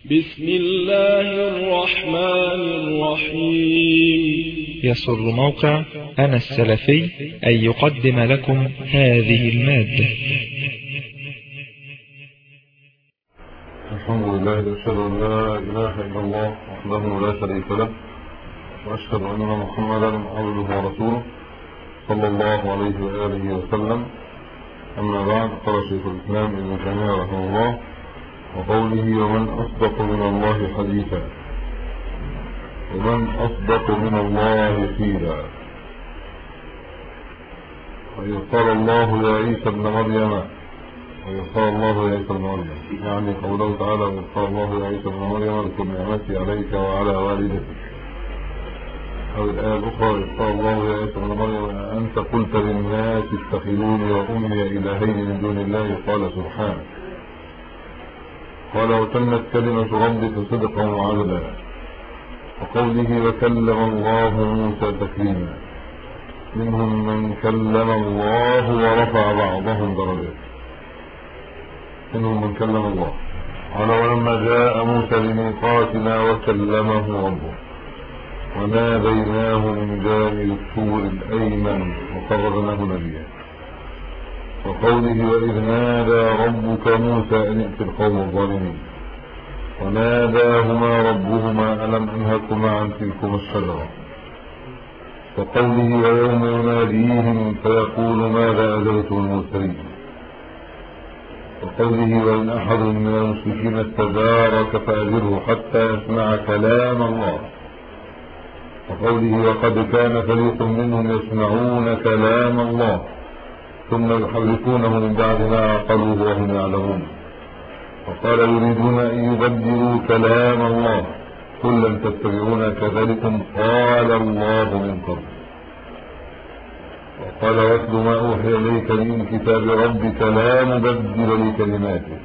بسم الله الرحمن الرحيم يسر موقع أنا السلفي أن يقدم لكم هذه المادة الحمد لله أشهد أن لا إله إلا الله وحده لا شريك له وأشهد أن محمدا عبده ورسوله صلى الله عليه وآله وسلم أما بعد قال شيخ الإسلام ابن تيمية رحمه الله وقوله ومن أصدق من الله حديثا ومن أصدق من الله قيلا وإذ قال الله يا عيسى ابن مريم وإذ قال الله يا عيسى ابن مريم يعني قوله تعالى وإذ قال الله يا عيسى ابن مريم اذكر نعمتي عليك وعلى والدتك أو الآية الأخرى إذ قال الله يا عيسى ابن مريم أنت قلت للناس اتخذوني وأمي إلهين من دون الله قال سبحانه قال وتمت كلمة ربك صدقا وعدلا وقوله وكلم الله موسى تكليما منهم من كلم الله ورفع بعضهم درجات منهم من كلم الله قال ولما جاء موسى لميقاتنا وكلمه ربه وناديناه من جانب الطور الأيمن وقربناه نبيا وقوله وإذ نادى ربك موسى أن ائت القوم الظالمين وناداهما ربهما ألم أنهكما عن تلكما الشجرة وقوله ويوم يناديهم فيقول ماذا أجلتم المرسلين وقوله وإن أحد من المشركين استجارك فأجره حتى يسمع كلام الله وقوله وقد كان فريق منهم يسمعون كلام الله ثم يحرفونه من بعد ما عقلوه وهم يعلمون وقال يريدون أن يبدلوا كلام الله قل لن تتبعونا كذلكم قال الله من قبل وقال واتل ما أوحي إليك من كتاب ربك لا مبدل لكلماته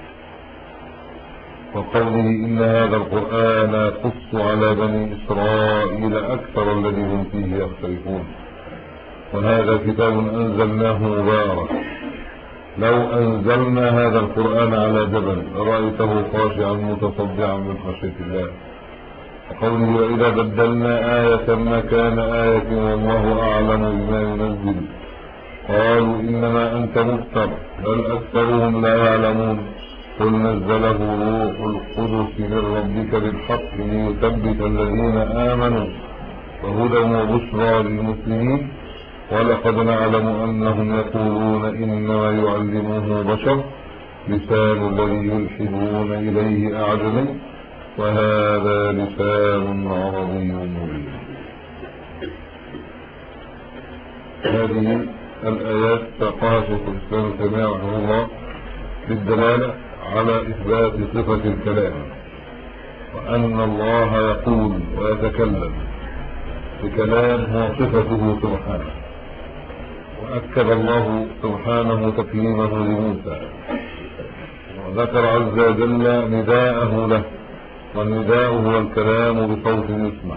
وقوله إن هذا القرآن قص على بني إسرائيل أكثر الذي هم فيه يختلفون وهذا كتاب أنزلناه مبارك لو أنزلنا هذا القرآن على جبل لرأيته خاشعا متصدعا من خشية الله وقوله وإذا بدلنا آية مكان آية والله أعلم بما ينزل قالوا إنما أنت مفتر بل أكثرهم لا يعلمون قل نزله روح القدس من ربك بالحق ليثبت الذين آمنوا وهدى وبشرى للمسلمين ولقد نعلم أنهم يقولون إنما يعلمه بشر لسان الذي يلحدون إليه أعجمي وهذا لسان عربي مبين هذه الآيات تقع شيخ الإسلام الجميع رحمه الله بالدلالة على إثبات صفة الكلام وأن الله يقول ويتكلم بكلام هو صفته سبحانه وأكد الله سبحانه تكليمه لموسى وذكر عز وجل نداءه له والنداء هو الكلام بصوت يسمع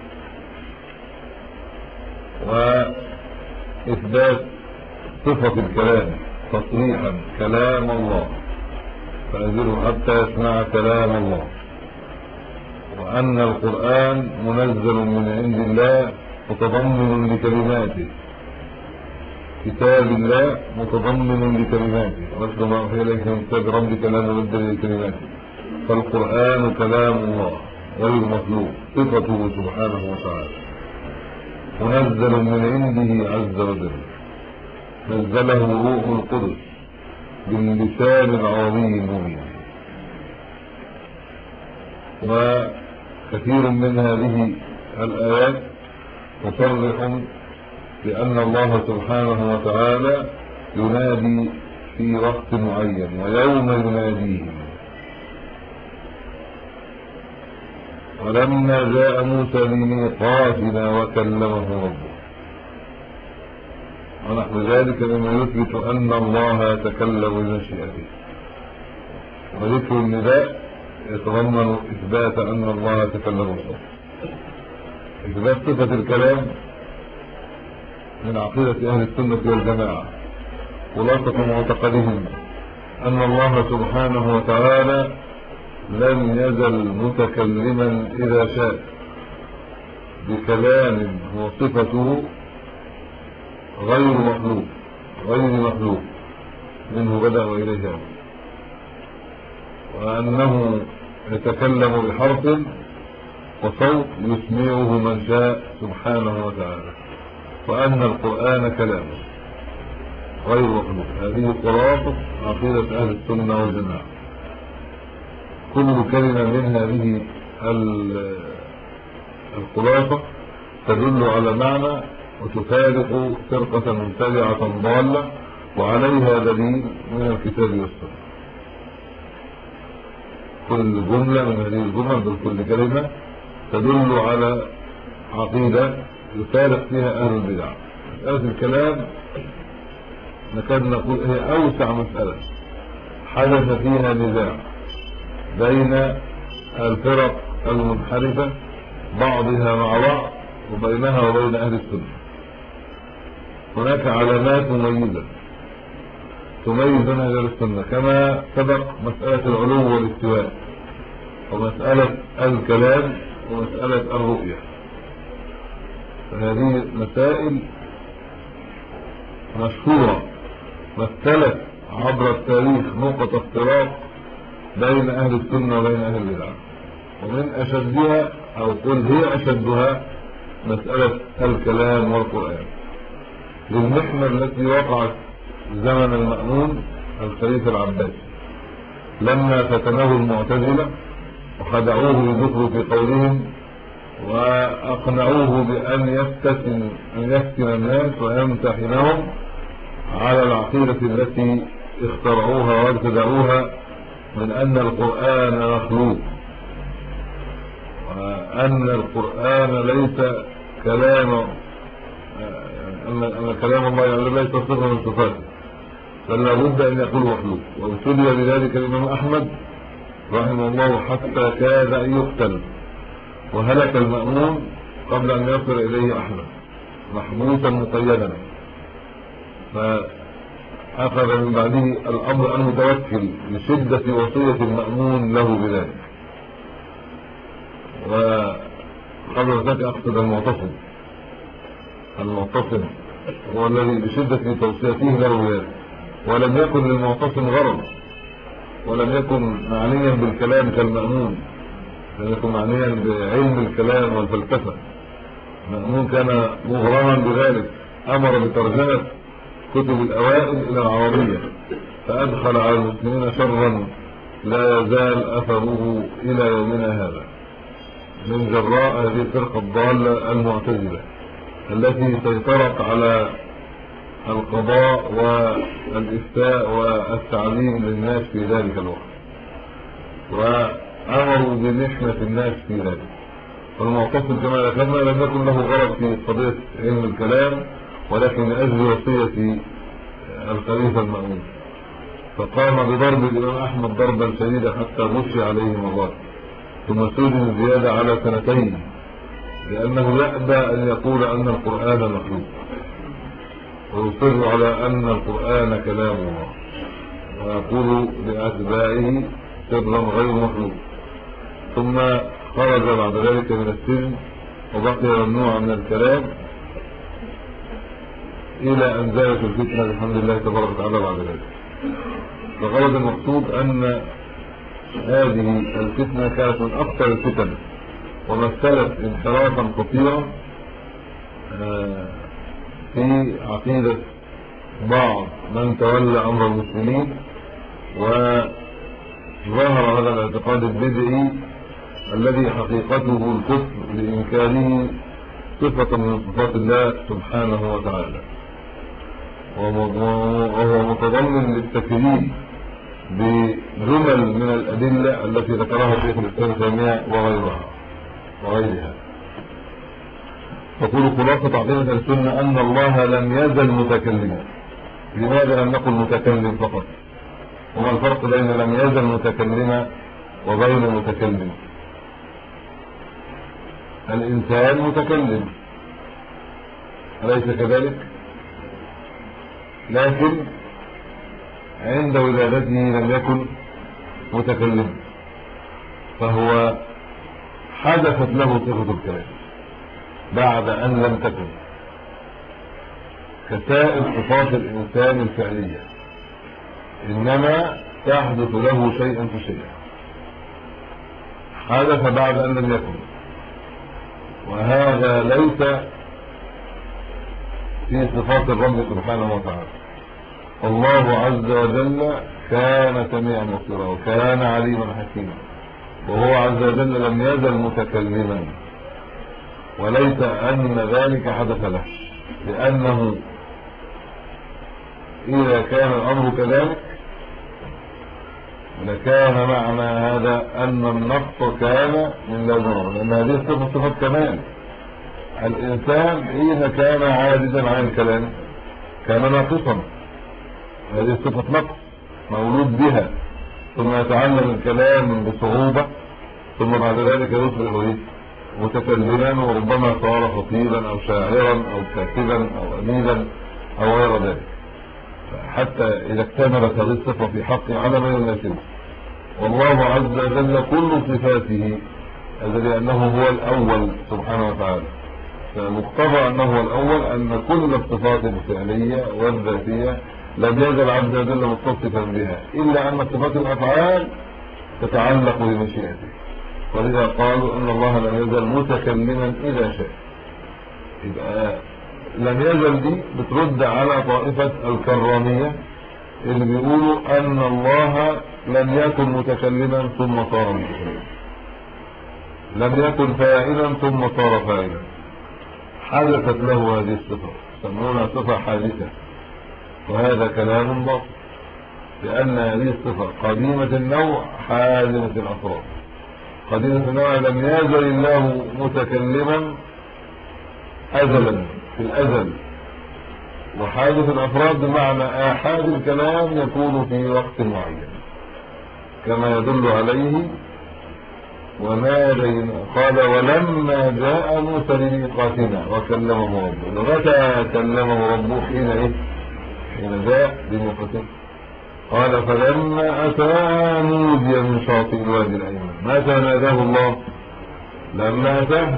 وإثبات صفة الكلام تصريحا كلام الله فأجره حتى يسمع كلام الله وأن القرآن منزل من عند الله متضمن لكلماته كتاب الله متضمن لكلماته رد ما أوحي إليك من كتاب ربك لا مبدل لكلماته فالقرآن كلام الله غير مخلوق صفته سبحانه وتعالى منزل من عنده عز وجل نزله روح القدس باللسان العربي المبين وكثير من هذه الآيات مصرح بأن الله سبحانه وتعالى ينادي في وقت معين ويوم يناديهم ولما جاء موسى لميقاتنا وكلمه ربه ونحو ذلك مما يثبت أن الله يتكلم بمشيئته وذكر النداء يتضمن إثبات أن الله يتكلم بصوت إثبات صفة الكلام من عقيدة أهل السنة والجماعة خلاصة معتقدهم أن الله سبحانه وتعالى لم يزل متكلما إذا شاء بكلام هو صفته غير مخلوق غير مخلوق منه بدأ وإليه يعود وأنه يتكلم بحرف وصوت يسمعه من شاء سبحانه وتعالى وأن القرآن كلامه غير مخلوق هذه خلاصة عقيدة أهل السنة والجماعة كل كلمة من هذه الخلاصة تدل على معنى وتفارق فرقة مبتدعة ضالة وعليها دليل من الكتاب والسنة كل جملة من هذه الجمل بل كل كلمة تدل على عقيدة يفارق فيها أهل البدع مسألة الكلام نكاد نقول هي أوسع مسألة حدث فيها نزاع بين الفرق المنحرفة بعضها مع بعض وبينها وبين أهل السنة هناك علامات مميزة تميز أهل السنة كما سبق مسألة العلو والاستواء ومسألة الكلام ومسألة الرؤية فهذه مسائل مشهورة مثلت عبر التاريخ نقطة افتراق بين أهل السنة وبين أهل البدع ومن أشدها أو قل هي أشدها مسألة الكلام والقرآن للمحنة التي وقعت زمن المأمون الخليفة العباسي لما فتنه المعتزلة وخدعوه بالذكر في قولهم وأقنعوه بأن يفتن أن يفتن الناس ويمتحنهم على العقيدة التي اخترعوها وابتدعوها من أن القرآن مخلوق وأن القرآن ليس كلام أن كلام الله يعني ليس صفة من صفاته بل لابد أن يكون مخلوق وابتلي بذلك الإمام أحمد رحمه الله حتى كاد أن يقتل وهلك المأمون قبل أن يصل إليه أحمد محبوسا مقيدا فأخذ من بعده الأمر المتوكل لشدة وصية المأمون له بذلك وقبل ذلك أقصد المعتصم المعتصم هو الذي بشدة توصيته له بذلك ولم يكن للمعتصم غرض ولم يكن معنيا بالكلام كالمأمون لم يكن معنيا بعلم الكلام والفلسفة المأمون كان مغرما بذلك أمر بترجمة كتب الأوائل إلى العربية فأدخل على المسلمين شرا لا يزال أثره إلى يومنا هذا من جراء هذه الفرقة الضالة المعتزلة التي سيطرت على القضاء والإفتاء والتعليم للناس في ذلك الوقت وأمروا بمحنة الناس في ذلك والمعتصم كما ذكرنا لم يكن له غرض في قضية علم الكلام ولكن من أجل وصية الخليفة المأمون فقام بضرب الإمام أحمد ضربا شديدا حتى غشي عليه مرات ثم سجن زيادة على سنتين لأنه يأبى أن يقول أن القرآن مخلوق ويصر على أن القرآن كلام الله ويقول لأتباعه سرا غير مخلوق ثم خرج بعد ذلك من السجن وبقي ممنوعا من الكلام إلى أن زالت الفتنة الحمد لله تبارك وتعالى بعد ذلك فغرض المقصود أن هذه الفتنة كانت من أكثر الفتن ومثلت انحرافا خطيرا آه، في عقيدة بعض من تولى أمر المسلمين وظهر هذا الاعتقاد البدعي الذي حقيقته الكفر لإمكانه صفة من صفات الله سبحانه وتعالى وهو متضمن للتكريم بجمل من الأدلة التي ذكرها شيخ الإسلام تيمية وغيرها وغيرها تقول خلاصة عقيدة السنة أن الله لم يزل متكلما لماذا لم نقل متكلم فقط وما الفرق بين لم يزل متكلما وبين متكلم الإنسان متكلم أليس كذلك لكن عند ولادته لم يكن متكلما فهو حدثت له صفة الكلام بعد أن لم تكن كسائر صفات الإنسان الفعلية إنما تحدث له شيئا فشيئا حدث بعد أن لم يكن وهذا ليس في صفات الرب سبحانه وتعالى الله عز وجل كان سميعا بصيرا وكان عليما حكيما وهو عز وجل لم يزل متكلما وليس أن ذلك حدث له لأنه إذا كان الأمر كذلك لكان معنى هذا أن النقص كان من لا ضرر لأن هذه الصفة صفة كمال الإنسان إذا كان عاجزا عن الكلام كان ناقصا هذه صفة نقص مولود بها ثم يتعلم الكلام بصعوبة ثم بعد ذلك يصبح ايه متكلما وربما صار خطيبا او شاعرا او كاتبا او امينا او غير ذلك حتى اذا اكتملت هذه الصفه في حقه على ما يناسبه والله عز وجل كل صفاته لانه هو الاول سبحانه وتعالى فمقتضى انه هو الاول ان كل الصفات الفعليه والذاتيه لم يزل عز وجل متصفا بها الا ان صفات الافعال تتعلق بمشيئته ولذا قالوا ان الله لم يزل متكلما اذا شاء يبقى لم يزل دي بترد على طائفة الكرامية اللي بيقولوا ان الله لم يكن متكلما ثم صار متكلما لم يكن فاعلا ثم صار فاعلا حدثت له هذه الصفة يسمونها صفة حادثة وهذا كلام باطل لأن هذه الصفة قديمة النوع حازمة الأفراد قديمة النوع لم يزل الله متكلما أزلا في الأزل وحادث الأفراد بمعنى آحاد الكلام يكون في وقت معين كما يدل عليه ونادينا قال ولما جاء موسى لميقاتنا وكلمه ربه ومتى كلمه ربه حين ايه حين جاء بميقاتنا قال فلما أتى نودي من شاطئ الوادي الأيمن متى ناداه الله لما أتاه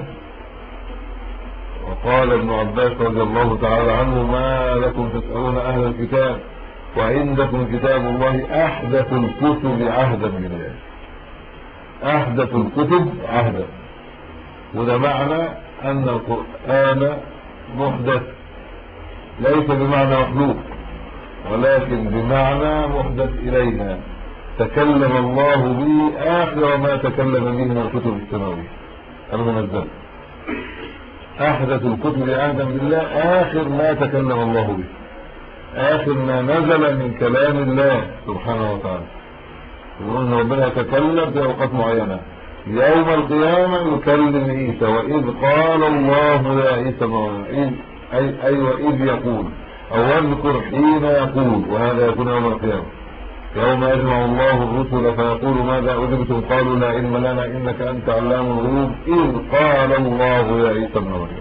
وقال ابن عباس رضي الله تعالى عنه ما لكم تسألون أهل الكتاب وعندكم كتاب الله أحدث الكتب عهدا بالله أحدث الكتب عهدا وده معنى أن القرآن محدث ليس بمعنى مخلوق ولكن بمعنى محدث إلينا تكلم الله به آخر ما تكلم به من الكتب السماوية المنزلة أحدث الكتب عهدا بالله آخر ما تكلم الله به آخر ما نزل من كلام الله سبحانه وتعالى يقول ان ربنا يتكلم في اوقات معينه يوم القيامه يكلم عيسى واذ قال الله يا عيسى اذ اي اي واذ يقول او اذكر حين يقول وهذا يكون يوم القيامه يوم يجمع الله الرسل فيقول ماذا اجبتم قالوا لا علم لنا انك انت علام الغيوب اذ قال الله يا عيسى ابن مريم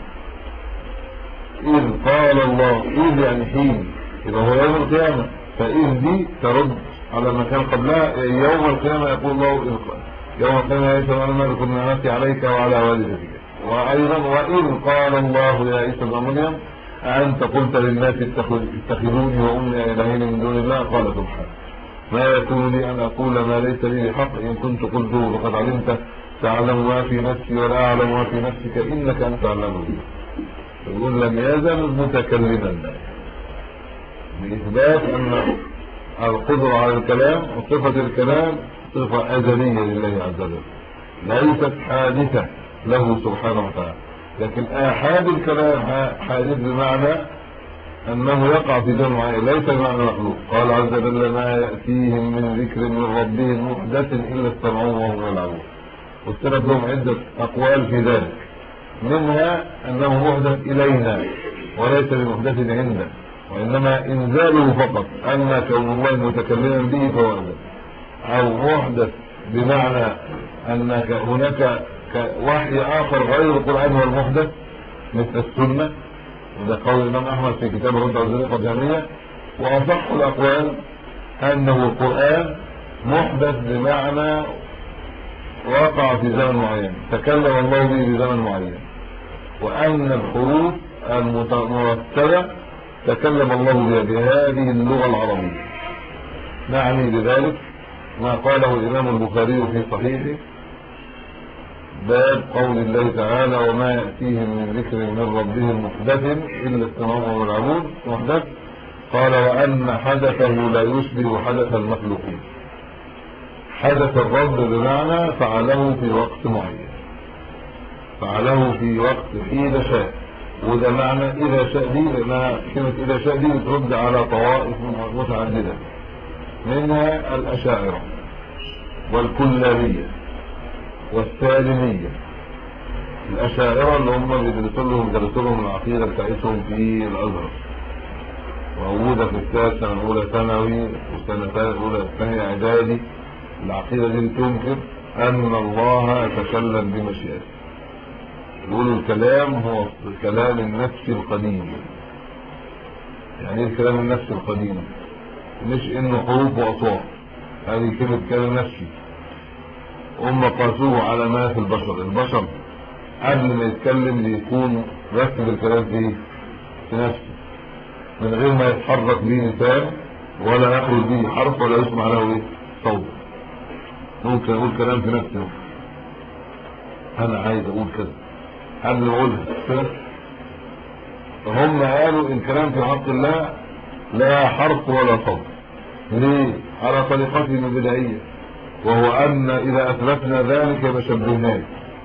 اذ قال الله اذ يعني حين اذا هو يوم القيامه فاذ دي ترد على ما كان قبلها يوم القيامة يقول الله يوم القيامة يا عيسى أنا مالك نعمتي عليك وعلى والدتك وأيضا وإذ قال الله يا عيسى ابن مريم أنت قلت للناس اتخذوني وأمي إلهين من دون الله قال سبحانه ما يكون لي أن أقول ما ليس لي بحق إن كنت قلته فقد علمت تعلم ما في نفسي ولا أعلم ما في نفسك إنك أنت علام الغيوب يقول لم يزل متكلما بإثبات أن القدرة على الكلام وصفة الكلام صفة أزلية لله عز وجل ليست حادثة له سبحانه وتعالى لكن آحاد الكلام حادث بمعنى أنه يقع في جمع ليس بمعنى مخلوق قال عز وجل ما يأتيهم من ذكر من ربهم محدث إلا استمعوه وهم يلعبون واستند لهم عدة أقوال في ذلك منها أنه محدث إلينا وليس بمحدث عندنا وإنما إنزاله فقط أما كون الله متكلما به فهو أنزل أو محدث بمعنى أن هناك وحي آخر غير القرآن هو المحدث مثل السنة وده قول الإمام أحمد في كتاب الرد على الزنيقة الجامية وأصح الأقوال أنه القرآن محدث بمعنى وقع في زمن معين تكلم الله به في زمن معين وأن الحروف المرتبة تكلم الله بها بهذه اللغة العربية نعني بذلك ما قاله الإمام البخاري في صحيحه باب قول الله تعالى وما يأتيهم من ذكر من ربهم محدث إلا استمعوا والعبود محدث قال وأن حدثه لا يشبه حدث المخلوقين حدث الرب بمعنى فعله في وقت معين فعله في وقت حين شاء وده معنى إذا شاء دي لأنها كلمة إذا شاء دي بترد على طوائف متعددة منها الأشاعرة والكلابية والسالمية الأشاعرة اللي هم بيدرسوا لهم درسوا لهم العقيدة بتاعتهم في الأزهر موجودة في السادسة من أولى ثانوي والسنة أولى ثانية إعدادي العقيدة دي بتنكر أن الله يتكلم بمشيئته يقولوا الكلام هو الكلام النفسي القديم يعني ايه الكلام النفسي القديم مش انه حروف واصوات هذه كلمه كلام نفسي هم قاسوه على ما في البشر البشر قبل ما يتكلم بيكون ركب الكلام في في نفسه من غير ما يتحرك به لسان ولا يخرج به حرف ولا يسمع له ايه صوت ممكن اقول كلام في نفسي انا عايز اقول كذا قبل ما اقولها فهم قالوا الكلام في حق الله لا حرف ولا صوت ليه على طريقتهم البدائيه وهو ان اذا اثبتنا ذلك ما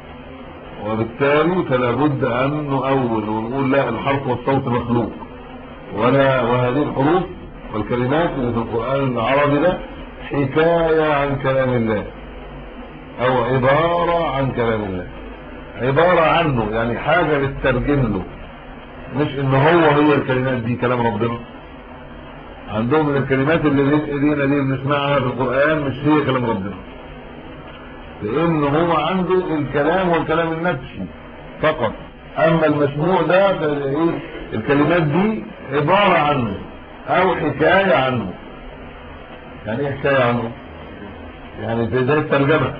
وبالتالي فلا بد ان نؤول ونقول لا الحرف والصوت مخلوق ولا وهذه الحروف والكلمات اللي في القران العربي ده حكايه عن كلام الله او عباره عن كلام الله عباره عنه يعني حاجه بتترجم له مش ان هو هي الكلمات دي كلام ربنا عندهم من الكلمات اللي لينا دي بنسمعها في القرآن مش هي كلام ربنا لان هو عنده الكلام والكلام النفسي فقط اما المسموع ده فايه الكلمات دي عبارة عنه او حكاية عنه يعني ايه حكاية عنه يعني زي زي الترجمة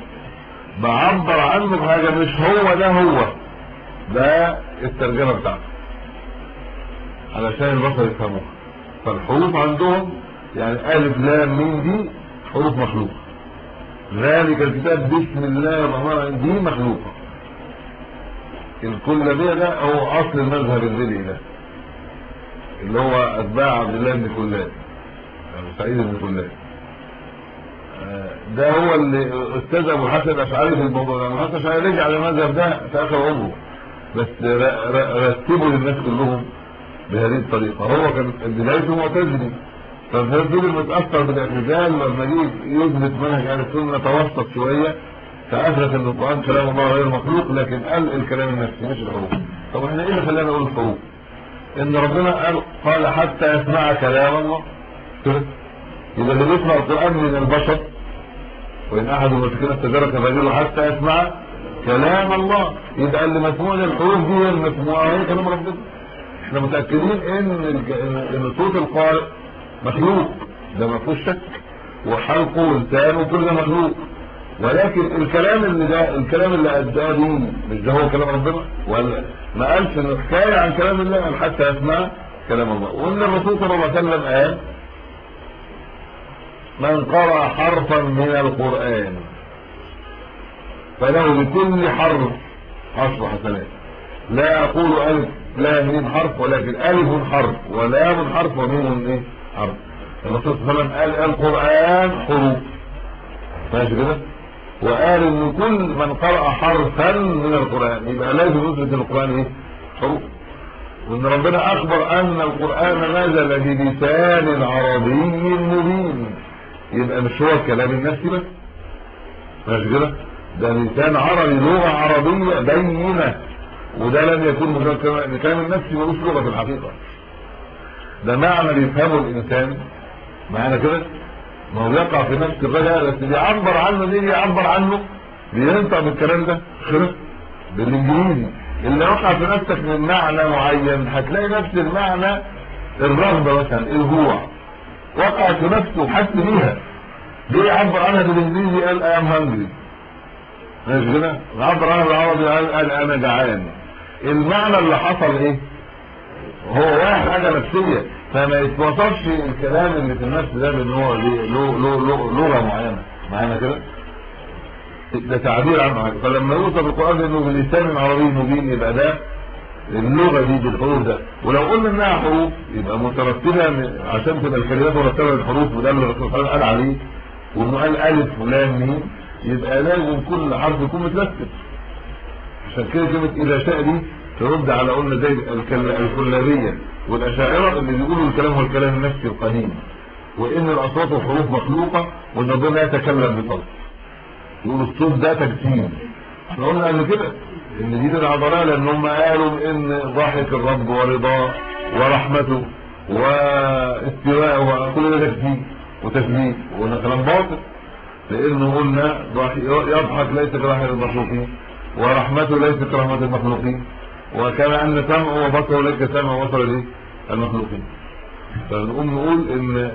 بعبر عنه بحاجة مش هو ده هو ده الترجمة بتاعته علشان البشر يفهموها فالحروف عندهم يعني الف لام ميم دي حروف مخلوقه ذلك الكتاب بسم الله الرحمن الرحيم دي مخلوقه الكلابيه ده هو اصل المذهب الذلي ده اللي هو اتباع عبد الله بن كلاب يعني سعيد بن كلاب آه، ده هو اللي استاذ ابو الحسن الاشعري في الموضوع ده ابو الحسن الاشعري رجع للمذهب ده في اخر عمره بس رتبوا للناس كلهم بهذه الطريقة هو كان بدايته معتزلي فالفضل متأثر بالاعتزال لما جه يثبت منهج اهل السنة توسط شوية فأثبت ان القرآن كلام الله غير مخلوق لكن قال الكلام النفسي مش الحروف طب احنا ايه اللي خلانا نقول الحروف ان ربنا قال قال حتى يسمع كلام الله يبقى اللي بيسمع القرآن من البشر وإن أحد المسكين استجارك فاجره حتى يسمع كلام الله يبقى اللي مسموع للحروف دي المسموعة هي كلام ربنا احنا متاكدين ان ان صوت القارئ مخلوق ده ما فيهوش شك وحلقه ولسانه وكل ده مخلوق ولكن الكلام اللي ده الكلام اللي اداه دين مش ده هو كلام ربنا ولا ما قالش انه حكايه عن كلام الله قال حتى يسمع كلام الله وان الرسول صلى الله عليه وسلم قال من قرأ حرفا من القرآن فله بكل حرف عشر حسنات لا أقول ألف لا ميم حرف ولكن ألف حرف ولام حرف وميم ايه حرف الرسول صلى الله عليه وسلم قال القرآن حروف ماشي كده وقال ان كل من قرأ حرفا من القرآن يبقى لازم يثبت القرآن ايه حروف وان ربنا اخبر ان القرآن نزل بلسان عربي مبين يبقى مش هو الكلام النفسي بس ماشي كده ده لسان عربي لغة عربية بينة وده لم يكون مجرد كلام النفسي ملوش لغه في الحقيقه ده معنى بيفهمه الانسان معنى كده ما هو يقع في نفس الرجاء بس بيعبر عنه ليه بيعبر عنه بينطق بالكلام ده بالانجليزي اللي وقع في نفسك من معنى معين هتلاقي نفس المعنى الرغبه مثلا الجوع وقع في نفسه وحس بيها ليه يعبر عنها بالانجليزي قال اي ام هانجري ماشي كده عبر عن العربي قال قال انا جعان المعنى اللي حصل ايه هو واحد حاجه نفسيه فما يتوصفش الكلام اللي في النفس ده بان هو ليه- له له له لغه معينه معانا كده ده تعبير عن حاجه فلما يوصف القران انه بلسان عربي مبين يبقى ده اللغه دي بالحروف ده ولو قلنا انها حروف يبقى مترتبه من- عشان تبقى الكلمات مرتبه بالحروف وده اللي الرسول صلى الله عليه وسلم قال عليه وانه قال الف ولام ميم يبقى لازم كل حرف يكون مترتب عشان كده كلمه اذا شاء دي ترد على قلنا زي الكل- الكلابيه والاشاعره اللي بيقولوا الكلام هو الكلام النفسي القديم وان الاصوات والحروف مخلوقه وان ربنا لا يتكلم بصوت يقولوا الصوت ده تجسيم احنا قلنا قبل كده ان دي تبع ضلاله لان هم قالوا ان ضحك الرب ورضاه ورحمته واستواءه كل ده تجسيم وتشبيه وقلنا كلام باطل لانه قلنا ضح- يضحك ليس كضحك المخلوقين ورحمته ليست كرحمه المخلوقين وكما ان سمعه وبصره ليس كسمع وبصر الايه؟ المخلوقين فنقوم نقول ان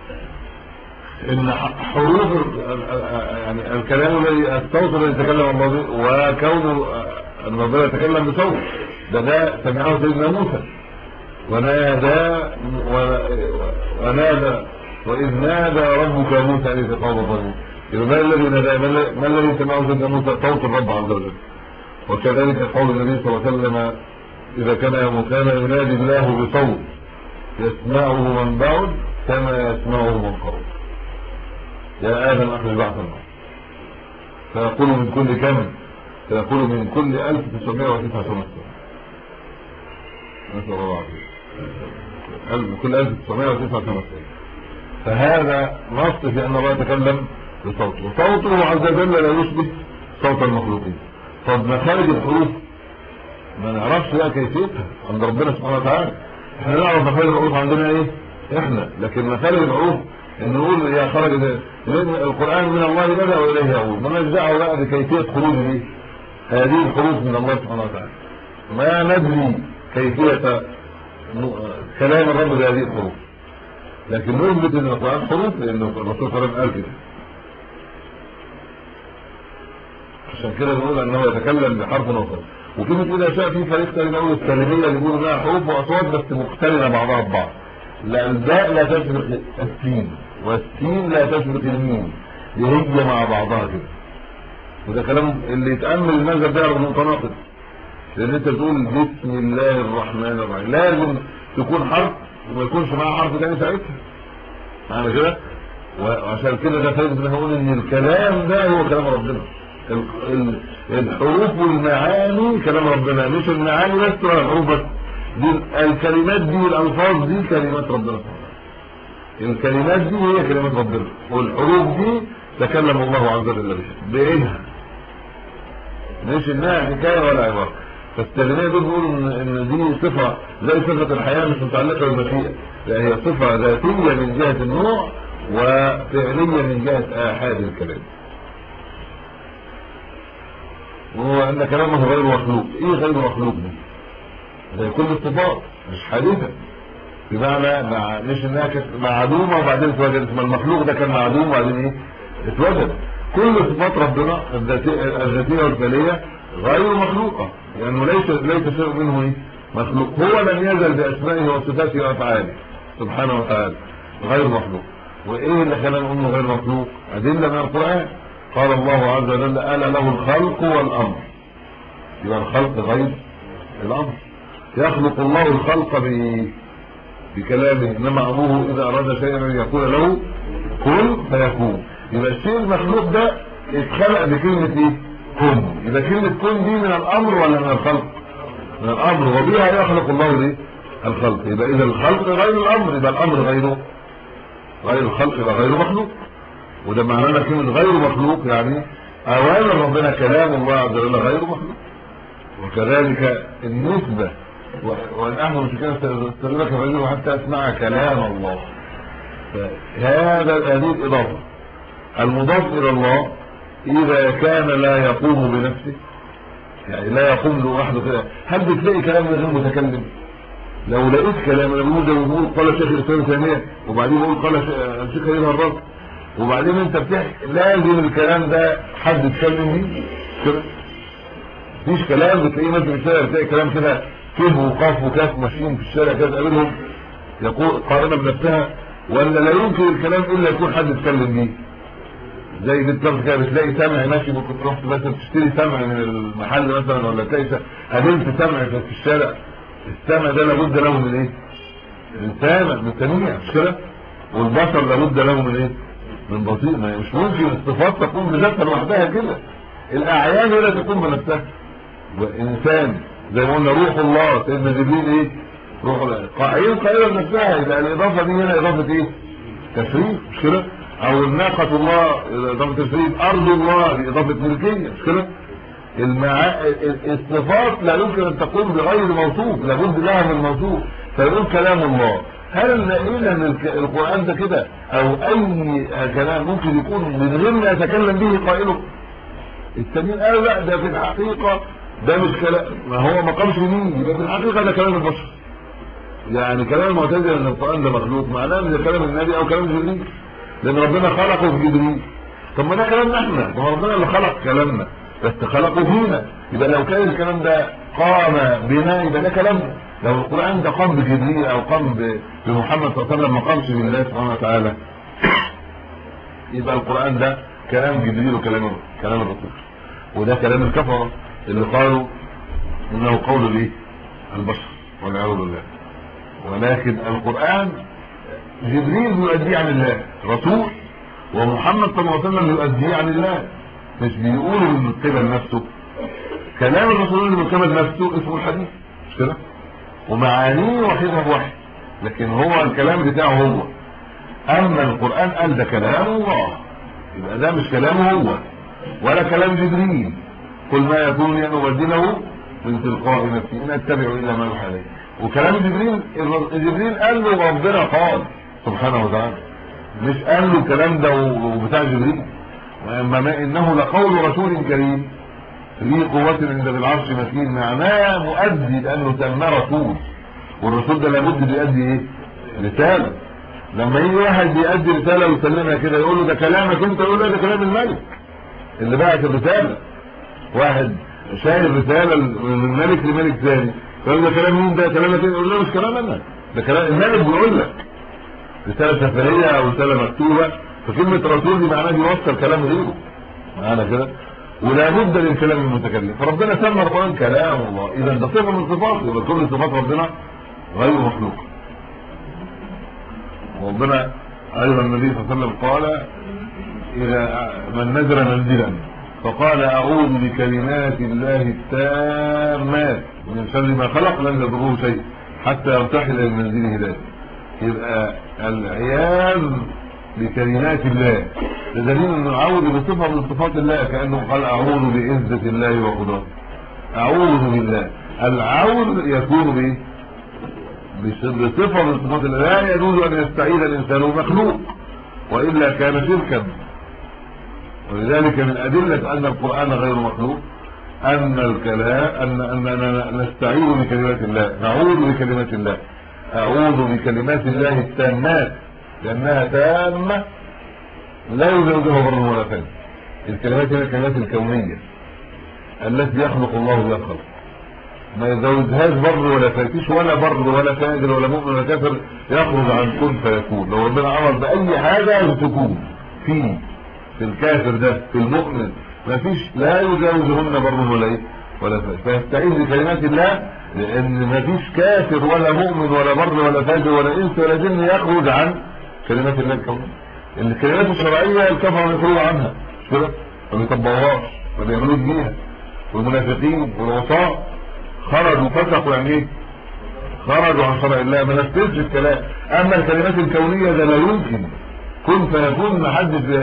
ان ح- حروف ال- ال- ال- يعني الكلام الذي الصوت الذي يتكلم الله به وكون ان ربنا يتكلم بصوت ده ده سمعه سيدنا موسى ونادى و- ونادى واذ نادى ربك موسى اليه قوم الظالمين يبقى ما الذي نادى ما الذي- ما الذي سمعه سيدنا موسى صوت الرب عز وجل وكذلك قول النبي صلى الله عليه وسلم اذا كان كان ينادي الله بصوت يسمعه من بعد كما يسمعه من قرب يا آدم أخرج بعث النار فيقول من كل كم فيقول من كل 1909 سنة نسأل الله العافية من كل 1909 سنة فهذا نص في أن الله يتكلم بصوته وصوته عز وجل لا يشبه صوت المخلوقين طب مخارج الحروف ما نعرفش بقى كيفيتها عند ربنا سبحانه وتعالى احنا نعرف مخارج الحروف عندنا ايه احنا لكن مخارج الحروف ان نقول يا خرج ده لان القران من الله بدا واليه يعود ما دعوه بقى بكيفيه خروج دي هذه الحروف من الله سبحانه وتعالى ما ندري كيفيه م- كلام الرب بهذه الحروف لكن نثبت ان القران حروف لان الرسول صلى الله عليه وسلم قال كده عشان كده بنقول انه يتكلم بحرف وصوت وكلمة إذا شاء في فريق تاني بيقول السالمية اللي بيقولوا انها حروف وأصوات بس مختلفة بعضها ببعض لا الباء لا تشبك السين والسين لا تشبك الميم دي هي مع بعضها كده وده كلام اللي يتأمل المذهب ده يعرف متناقض لأن أنت بتقول بسم الله الرحمن الرحيم لازم تكون حرف وما يكونش معاه حرف تاني ساعتها معنى كده وعشان كده ده فايدة ان هقول ان الكلام ده هو كلام ربنا ال- ال- الحروف والمعاني كلام ربنا مش المعاني بس ولا الحروف بس دي الكلمات دي والالفاظ دي كلمات ربنا سبحانه وتعالى. الكلمات دي هي كلمات ربنا والحروف دي تكلم الله عز وجل بها بايدها مش انها حكايه ولا عباره فالتلميذ دول بيقولوا ان ان دي صفه زي صفه الحياه مش متعلقه بالمشيئه لا هي صفه ذاتيه من جهه النوع وفعليه من جهه احاد الكلام وهو ان كلامه غير مخلوق ايه غير مخلوق دي زي كل الصفات مش حادثه بمعنى مع مش انها كانت معدومه وبعدين اتوجدت ما المخلوق ده كان معدوم وبعدين ايه اتوجد كل صفات ربنا الذاتيه الذاتيه والفعليه غير مخلوقه لانه ليس ليس شيء منه ايه مخلوق هو لم يزل باسمائه وصفاته وافعاله سبحانه وتعالى غير مخلوق وايه اللي خلانا نقول إنه غير مخلوق ادله من القران قال الله عز وجل الا له الخلق والامر يبقى الخلق غير الامر يخلق الله الخلق ب بكلامه انما امره اذا اراد شيئا ان يقول له كن فيكون يبقى الشيء المخلوق ده اتخلق بكلمه ايه كن يبقى كلمه كن دي من الامر ولا من الخلق من الامر وبها يخلق الله الايه الخلق يبقى اذا الخلق غير الامر يبقى الامر غيره غير الخلق يبقى غير مخلوق وده معناه كلمه غير مخلوق يعني اوامر ربنا كلام الله عز وجل غير مخلوق وكذلك النسبه و- ونحن مش كده استغلك الرجل حتى اسمع كلام الله فهذا هذه الاضافه المضاف الى الله اذا كان لا يقوم بنفسه يعني لا يقوم لوحده كده هل بتلاقي كلام من غير متكلم لو لقيت كلام انا بقول زي ما بقول قال شيخ الاسلام تيميه وبعدين بقول قال ش- الشيخ خليل هرب وبعدين انت بتحكي لازم الكلام ده حد يتكلم بيه كده مفيش كلام بتلاقيه ماشي في الشارع تلاقي كلام كده كيف وقاف وكاف ماشيين في الشارع كده تقابلهم يقول قائمه بنفسها ولا لا يمكن الكلام الا يكون حد يتكلم بيه زي بالظبط كده بتلاقي سمع ماشي ممكن تروح مثلا تشتري سمع من المحل مثلا ولا تلاقي قابلت سمع في الشارع السمع ده لابد له من ايه؟ من سامع من سميع مش كده؟ والبصر لابد له من ايه؟ من بصير ما مش ممكن الصفات تكون بذاتها لوحدها كده الاعيان هي اللي تكون بنفسها وانسان زي ما قلنا روح الله سيدنا جبريل ايه؟ روح الله قائل قائله بنفسها يبقى الاضافه دي هنا اضافه ايه؟ تشريف مش كده؟ او الناقة الله اضافة تشريف ارض الله اضافة ملكية مش كده المعا... الصفات لا يمكن ان تكون بغير موصوف لابد لها من موصوف فيقول كلام الله هل لقينا ان القرآن ده كده او اي كلام ممكن يكون من غير ما يتكلم به قائله التانيين قالوا لا ده في الحقيقة ده مش كلام ما هو ما قامش بمين يبقى في الحقيقة ده كلام البشر يعني كلام المعتزله ان القرآن ده مخلوق معناه ان ده كلام النبي او كلام جبريل لان ربنا خلقه في جبريل طب ما ده كلامنا احنا ما ربنا اللي خلق كلامنا بس خلقه فينا يبقى لو كان الكلام ده قام بنا يبقى ده كلامنا لو القران ده قام بجبريل او قام بمحمد صلى الله عليه وسلم ما قامش بالله سبحانه وتعالى يبقى القران ده كلام جبريل وكلام كلام الرسول وده كلام الكفره اللي قالوا انه قول الايه البشر والعياذ بالله ولكن القران جبريل بيؤديه عن الله رسول ومحمد صلى الله عليه وسلم يؤديه عن الله مش بيقولوا من قبل نفسه كلام الرسول اللي من قبل نفسه اسمه الحديث مش كده ومعانيه وحيدها بوحي لكن هو الكلام بتاعه هو اما القران قال ده كلام الله يبقى ده مش كلامه هو ولا كلام جبريل قل ما يكون لي ان ابدله من تلقاء نفسي ان اتبع الا ما يوحى الي وكلام جبريل جبريل قال له ربنا قال سبحانه وتعالى مش قال له الكلام ده وبتاع جبريل واما انه لقول رسول كريم ذي قوة عند ذي العرش مكين معناه مؤدي لانه سماه رسول والرسول ده لابد بيأدي ايه؟ رسالة لما يجي واحد بيأدي رسالة ويسلمها كده يقول له ده كلامك انت يقول له ده كلام الملك اللي بعت الرسالة واحد شايل رسالة من ملك لملك ثاني فيقول ده كلام مين ده كلامك يقول له مش كلام انا ده كلام الملك بيقول لك رسالة سفرية او رسالة مكتوبة فكلمة رسول دي معناها بيوصل كلام غيره معانا كده ولا بد من كلام المتكلم فربنا سمى القرآن كلام الله اذا ده صفة من صفاته يبقى كل صفات ربنا غير مخلوق وربنا ايضا النبي صلى الله عليه وسلم قال اذا من نزل منزلا فقال اعوذ بكلمات الله التامات من شر ما خلق لم يضره شيء حتى يرتحل الى منزله ذاته يبقى العياذ بكلمات الله ده دليل انه اعوذ بصفه من صفات الله كانه قال اعوذ بعزه الله وقدرته اعوذ بالله العوذ يكون بايه بصفه من صفات الله لا يجوز ان يستعيذ الانسان مخلوق والا كان شركا ولذلك من ادله ان القران غير مخلوق ان الكلام ان اننا نستعيذ بكلمات الله نعوذ بكلمات الله اعوذ بكلمات الله التامات لانها تامه لا يزوجها بر ولا فاجر الكلمات هي الكلمات الكونيه التي يخلق الله بها الخلق ما يزوجهاش بر ولا فاكش ولا بر ولا فاجر ولا مؤمن ولا كافر يخرج عن كن فيكون لو ربنا امر باي حاجه تكون فيه في الكافر ده في المؤمن ما فيش لا يجاوزهن بر ولا ايه ولا فاجر فيستعيذ بكلمات الله لان ما فيش كافر ولا مؤمن ولا بر ولا فاجر ولا انس ولا جن يخرج عن كلمات الله الكونيه الكلمات الشرعيه الكفره يخرجوا عنها مش كده ما بيطبقوهاش ما بيعملوش بيها والمنافقين والعصاه خرجوا فسقوا يعني ايه خرجوا عن شرع الله ما نفذش الكلام اما الكلمات الكونيه ده لا يمكن كن فيكون ما حدش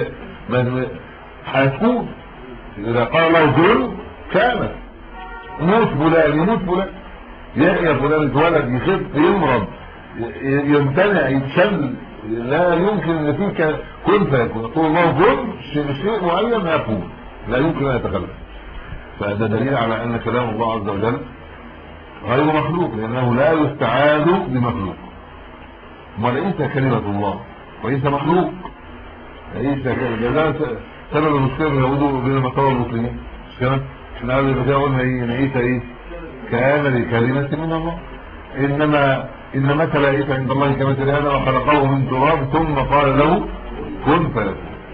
هتكون اذا قال الله كن كانت موت فلان يموت فلان يحيى فلان اتولد يخف يمرض يمتنع يتشل لا يمكن ان فيك كن فيكون يقول الله كن شيء معين يكون لا يمكن ان يتخلف فهذا دليل على ان كلام الله عز وجل غير مخلوق لانه لا يستعاذ بمخلوق وليس كلمة الله وليس مخلوق ليس كلمة ده سبب المشكلة بين اليهود وبين المسار المسلمين مش كده احنا قبل كده قلنا ايه ان عيسى ايه كان لكلمة من الله انما ان مثل عيسى عند الله كمثل هذا وخلقه من تراب ثم قال له كن فيكون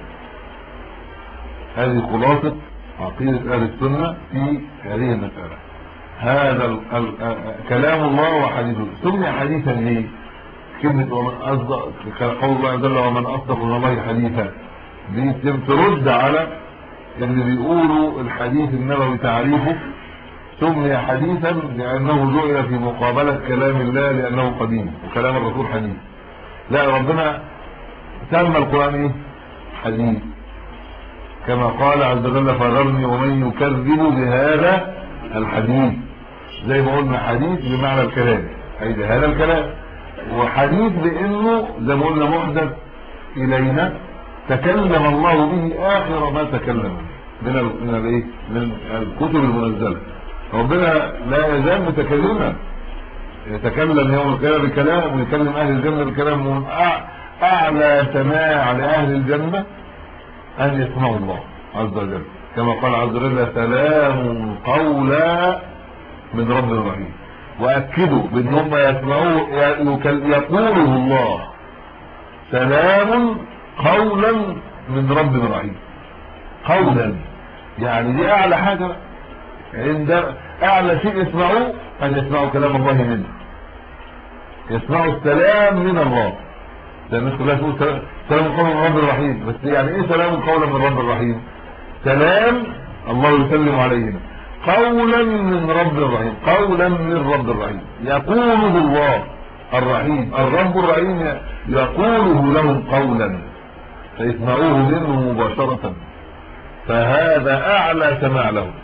هذه خلاصة عقيدة اهل السنة في هذه المسألة هذا ال ال كلام الله وحديثه سمي حديثا ليه كلمة ومن أصدق قول الله جل ومن أصدق من الله حديثا دي ترد على اللي بيقولوا الحديث النبوي تعريفه سمي حديثا لأنه جعل في مقابلة كلام الله لأنه قديم وكلام الرسول حديث لا ربنا سمى القرآن ايه حديث كما قال عز وجل فذرني ومن يكذب بهذا الحديث زي ما قلنا حديث بمعنى الكلام اي بهذا الكلام وحديث بانه زي ما قلنا محدث الينا تكلم الله به اخر ما تكلم من ال من الايه من الكتب المنزله ربنا لا يزال متكلما يتكلم يوم القيامه بكلام ويكلم اهل الجنه بكلام من اعلى سماع لاهل الجنه ان يسمعوا الله عز وجل كما قال عز وجل سلام قولا من رب رحيم واكدوا بان هم يسمعوه يقوله الله سلام قولا من رب رحيم قولا يعني دي اعلى حاجه عند اعلى شيء يسمعوه ان يسمعوا كلام الله منه يسمعوا السلام من الله ده الناس كلها تقول سلام قولا من رب الرحيم بس يعني ايه سلام قولا من رب الرحيم سلام الله يسلم عليهم قولا من رب الرحيم قولا من رب الرحيم يقوله الله الرحيم الرب الرحيم يقوله لهم قولا فيسمعوه منه مباشرة فهذا اعلى سماع لهم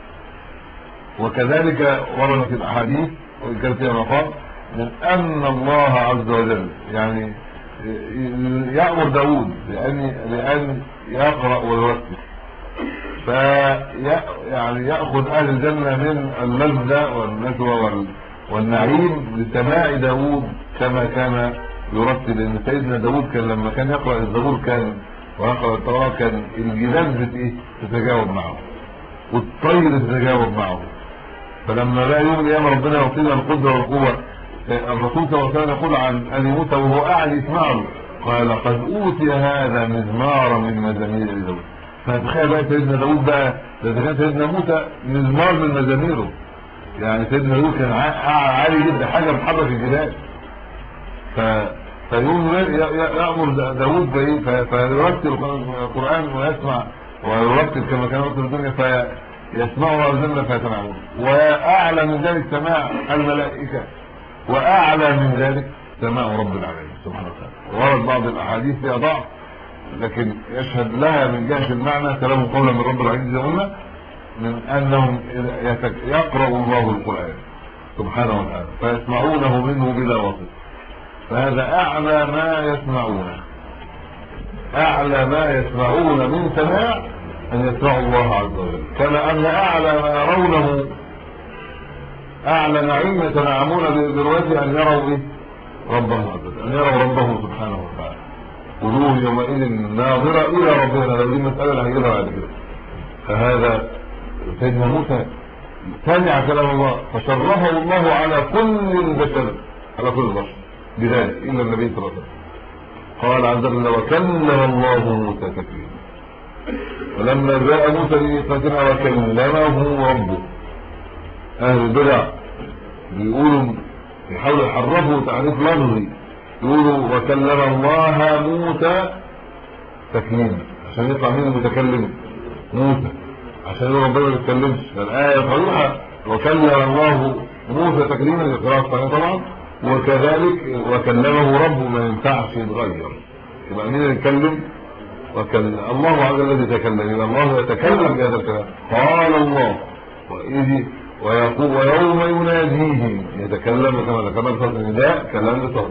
وكذلك ورد في الاحاديث وان كان فيها مقام من ان الله عز وجل يعني يأمر داود لأن لأن يقرأ ويرتب في يعني يأخذ أهل الجنة من اللذة والنشوة والنعيم لسماع داود كما كان يرتب لأن سيدنا داود كان لما كان يقرأ الزبور كان ويقرأ التوراة كان الجبال ايه تتجاوب معه والطير تتجاوب معه فلما لا يوم الأيام ربنا يعطينا القدرة والقوة الرسول صلى الله عليه وسلم يقول عن ابي موسى وهو قاعد يسمعه قال قد اوتي هذا مزمارا من مزامير داود فتخيل بقى سيدنا داود بقى ده كان سيدنا موسى مزمار من مزاميره يعني سيدنا داود كان عالي جدا حاجه بتحرك الجبال ف فيقوم يامر داود بايه فيرتل القران ويسمع ويرتل كما كان يرتل الدنيا فيسمعه الجنه فيتنعمون واعلى من ذلك سماع الملائكه واعلى من ذلك سماع رب العالمين سبحانه وتعالى ورد بعض الاحاديث فيها ضعف لكن يشهد لها من جهه المعنى كلام قولا من رب العالمين زي قلنا من انهم يقرا الله القران سبحانه وتعالى فيسمعونه منه بلا واسطه فهذا اعلى ما يسمعون اعلى ما يسمعون من سماع ان يسمعوا الله عز وجل كما ان اعلى ما يرونه اعلى نعيم يتنعمون بروايه ان يروا ايه ربهم عز وجل ان يروا ربهم سبحانه وتعالى وجوه يومئذ ناظره الى ربها لو دي مساله اللي هيجيبها بعد كده فهذا سيدنا موسى سمع كلام الله فشرفه الله على كل البشر على كل البشر بذلك الا النبي صلى الله عليه وسلم قال عز وجل وكلم الله موسى تكليما ولما جاء موسى لميقاتنا وكلمه ربه اهل البدع بيقولوا يحاولوا يحرفوا تعريف لفظي يقولوا وكلم الله موسى تكليما عشان يطلع مين المتكلم موسى عشان ربنا ما بيتكلمش الايه صريحه وكلم الله موسى تكليما القراءه طبعا وكذلك وكلمه ربه ما ينفعش يتغير يبقى مين اللي يتكلم وكلم الله عز وجل الذي تكلم يبقى الله يتكلم بهذا الكلام قال الله واذ ويقول ويوم يناديهم يتكلم كما ذكرنا في النداء كلام بصوت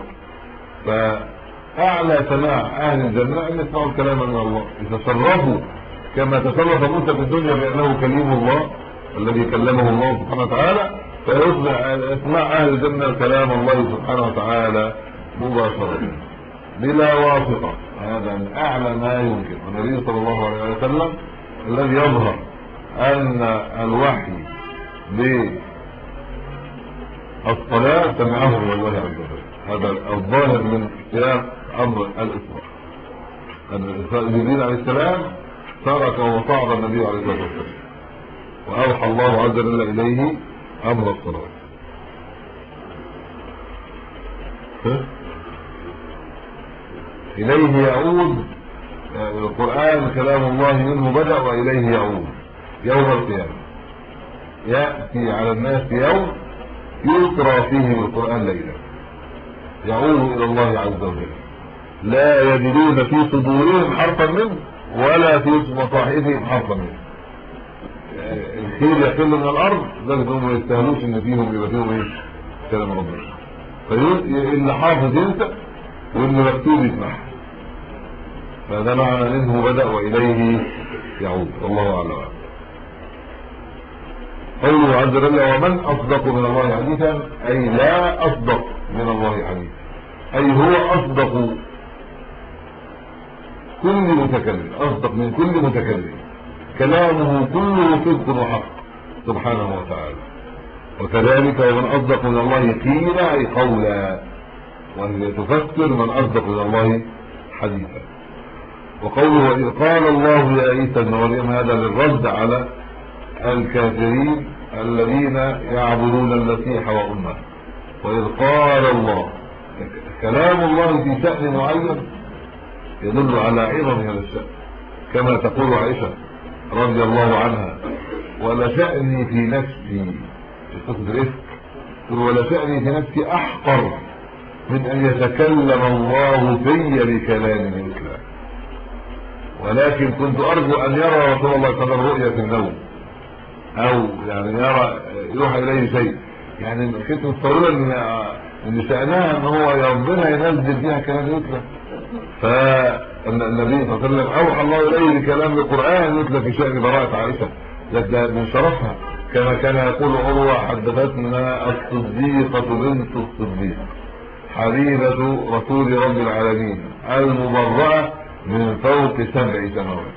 فاعلى سماع اهل الجنه ان يسمعوا الكلام من الله يتصرفوا كما تصرف موسى في الدنيا بانه كليم الله الذي كلمه الله سبحانه وتعالى فيصبح اسماع اهل الجنه كلام الله سبحانه وتعالى مباشره بلا واسطه هذا من اعلى ما يمكن والنبي صلى الله عليه وسلم الذي يظهر ان الوحي بالصلاة سمعه من الله عز وجل هذا الظاهر من سياق امر الاسراء ان جبريل عليه السلام ترك وصعد النبي عليه الصلاه والسلام واوحى الله عز وجل اليه امر الصلاه اليه يعود القران كلام الله منه بدا واليه يعود يوم القيامه ياتي على الناس يوم يقرا فيه القران ليلا يعود الى الله عز وجل لا يجدون في صدورهم حرفا منه ولا في مصاحفهم حرفا منه الخير يحل من الارض لذلك هم ما يستاهلوش ان فيهم يبقى فيهم ايه كلام ربنا فاللي حافظ ينسى واللي مكتوب يسمعها فده معنى منه بدا واليه يعود الله اعلم قوله عز وجل ومن اصدق من الله حديثا اي لا اصدق من الله حديثا اي هو اصدق كل متكلم اصدق من كل متكلم كلامه كله صدق وحق سبحانه وتعالى وكذلك ومن اصدق من الله قيلا اي قولا وهي تفسر من اصدق من الله حديثا وقوله واذ قال الله يا عيسى ابن مريم هذا للرد على الكافرين الذين يعبدون المسيح وامه واذ قال الله كلام الله في شأن معين يدل على عظم هذا الشأن كما تقول عائشة رضي الله عنها ولا شأني في نفسي في قصة الإفك ولا شأني في نفسي أحقر من أن يتكلم الله في بكلام مثله ولكن كنت أرجو أن يرى رسول الله صلى الله عليه وسلم رؤيا في النوم أو يعني يرى يوحى إليه شيء يعني كنت متصورة إن إن شأنها إن هو ربنا ينزل فيها كلام مثله فالنبي صلى الله عليه وسلم اوحى الله اليه بكلام القران يتلى في شان براءه عائشه ده من شرفها كما كان يقول عروه حدثتنا الصديقه بنت الصديق حبيبه رسول رب العالمين المبرأه من فوق سبع سماوات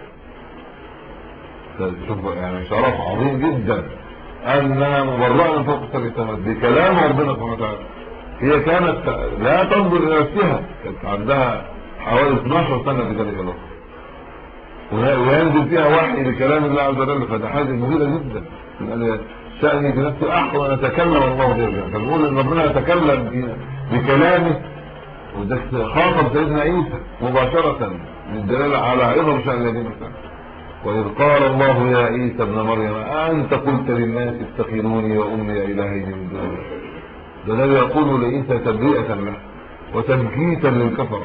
شوف يعني شرف عظيم جدا انها مبرأه من فوق سبع سماوات بكلام ربنا سبحانه وتعالى هي كانت لا تنظر الى نفسها كانت عندها حوالي 12 سنة في ذلك الوقت وينزل فيها وحي لكلام الله عز وجل فده حاجة مهمة جدا لأن شأني بنفسي أحوى أن أتكلم الله جل فنقول إن ربنا يتكلم بكلامه وده خاطب سيدنا عيسى مباشرة من دلالة على عظم شأن الذين كان وإذ قال الله يا عيسى ابن مريم أنت قلت للناس اتخذوني وأمي إلهين من دون الله ده الذي يقول لعيسى تبرئة له وتنكيتا للكفر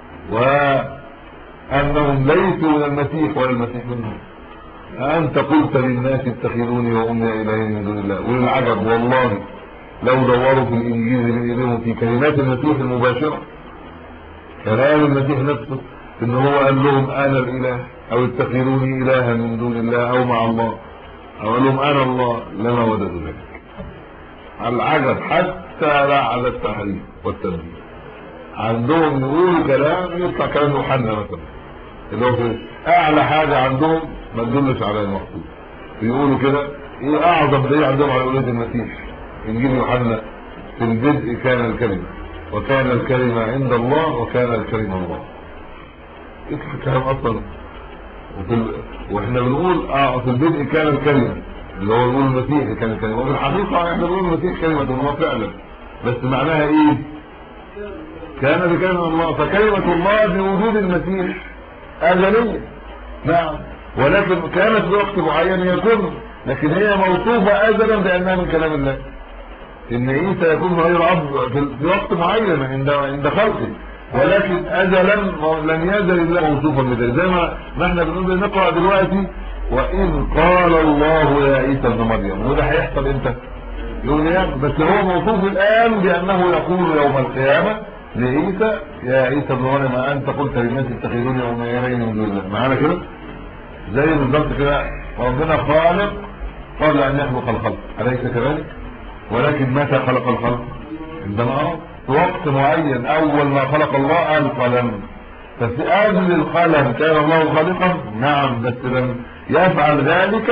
وأنهم ليسوا من المسيح ولا المسيح منهم أنت قلت للناس اتخذوني وأمي إلهين من دون الله والعجب والله لو دوروا في الإنجيل من إليهم في كلمات المسيح المباشرة كلام المسيح نفسه إن هو قال لهم أنا الإله أو اتخذوني إلها من دون الله أو مع الله أو قال لهم أنا الله لما وجدوا ذلك العجب حتى لا على التحريف والتنبيه عندهم يقولوا كلام يطلع كلام يوحنا مثلا اللي هو في اعلى حاجه عندهم ما تدلش على المقصود بيقولوا كده ايه اعظم دليل عندهم على ولاد المسيح انجيل يوحنا في البدء كان الكلمه وكان الكلمه عند الله وكان الكلمه الله يطلع كلام اصلا وفي ال... واحنا بنقول اه في البدء كان الكلمه اللي هو يقول المسيح كان الكلمه وفي الحقيقه احنا بنقول المسيح كلمه الله فعلا بس معناها ايه كان بكلمة الله فكلمة الله بوجود المسيح أزلية نعم ولكن كانت في وقت معين يكون لكن هي موصوفة أزلا بأنها من كلام الله إن عيسى يكون غير أب في وقت معين عند عند خلقه ولكن أزلا لم يزل الله موصوفا بذلك زي ما ما احنا بنقول نقرأ دلوقتي وإذ قال الله يا عيسى ابن مريم وده هيحصل امتى؟ يقول يا بس هو موصوف الآن بأنه يقول يوم القيامة لعيسى يا عيسى ابن مريم انت قلت للناس اتخذوني واميرين من دون الله معانا كده زي بالظبط كده ربنا خالق قبل ان يخلق الخلق اليس كذلك ولكن متى خلق الخلق عندما في وقت معين اول ما خلق الله القلم ففي قبل القلم كان الله خالقا نعم بس لم يفعل ذلك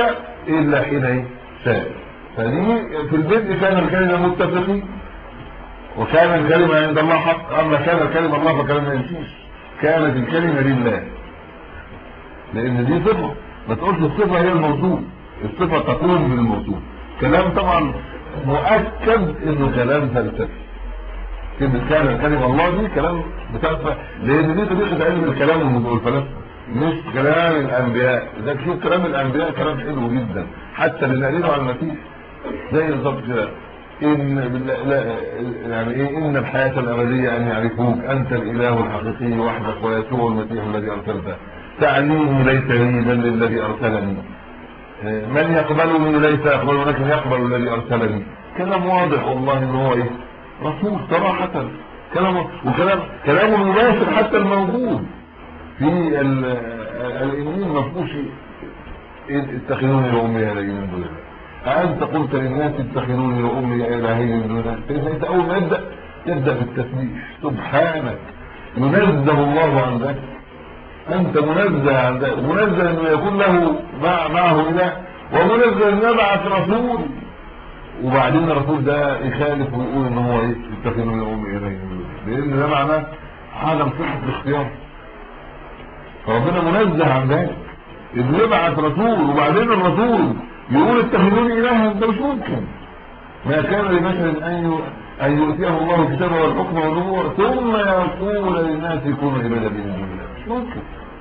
الا حين ايه شاء فدي في البدء كان الكلمه متفقين وكان الكلمه عند الله حق اما كان الكلمه الله فكلام ما يمشيش كانت الكلمه لله لان دي صفه ما تقولش الصفه هي الموضوع الصفه تقوم بالموضوع كلام طبعا مؤكد انه كلام فلسفي كلمه كان الكلمه الله دي كلام بتاع لان دي طريقه علم الكلام والفلسفه مش كلام الانبياء ده شوف كلام الانبياء كلام حلو جدا حتى اللي قالينه على المسيح زي بالظبط كده ان لا يعني ايه ان الحياه الابديه ان يعرفوك انت الاله الحقيقي وحدك ويسوع المسيح الذي ارسلته تعليم ليس لي بل للذي ارسلني من يقبلني ليس يقبل ولكن يقبل الذي ارسلني كلام واضح والله ان هو ايه رسول صراحه كلام وكلام كلامه مباشر حتى الموجود في الانجيل ما فيهوش اتخذوني وامي الهين من دون الله أأنت قلت للناس اتخذوني وامي الهين من دون الله فإذا أول ما يبدأ يبدأ بالتسبيح سبحانك ينزه الله عن ذلك أنت منزه عن ذلك منزه أنه يكون له مع معه إله ومنزه أن يبعث رسول وبعدين الرسول ده يخالف ويقول ان هو ايه اتخذوني وامي الهين من دون الله لان ده معناه عدم صحه الاختيار فربنا منزه عن ذلك إذ يبعث رسول وبعدين الرسول يقول اتخذوني إلها ده مش ممكن ما كان لبشر أن أن يؤتيه الله الكتاب والحكم والنبوة ثم يقول للناس يكونوا عبادا من دون الله مش ممكن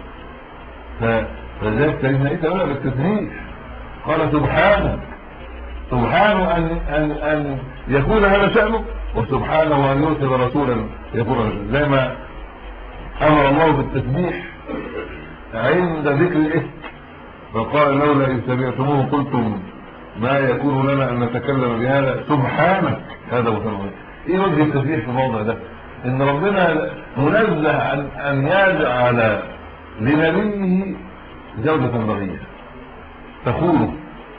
فلذلك سيدنا عيسى يقول بالتسبيح قال سبحانه سبحانه أن أن أن يكون هذا شأنه وسبحانه أن يرسل رسولا يكون زي ما أمر الله بالتسبيح عند ذكر الاسم فقال لولا إذ سمعتموه قلتم ما يكون لنا أن نتكلم بهذا سبحانك هذا مثلا إيه وجه التسبيح في الموضع ده إن ربنا منزه عن أن يجعل لنبيه زوجة بغية تخونه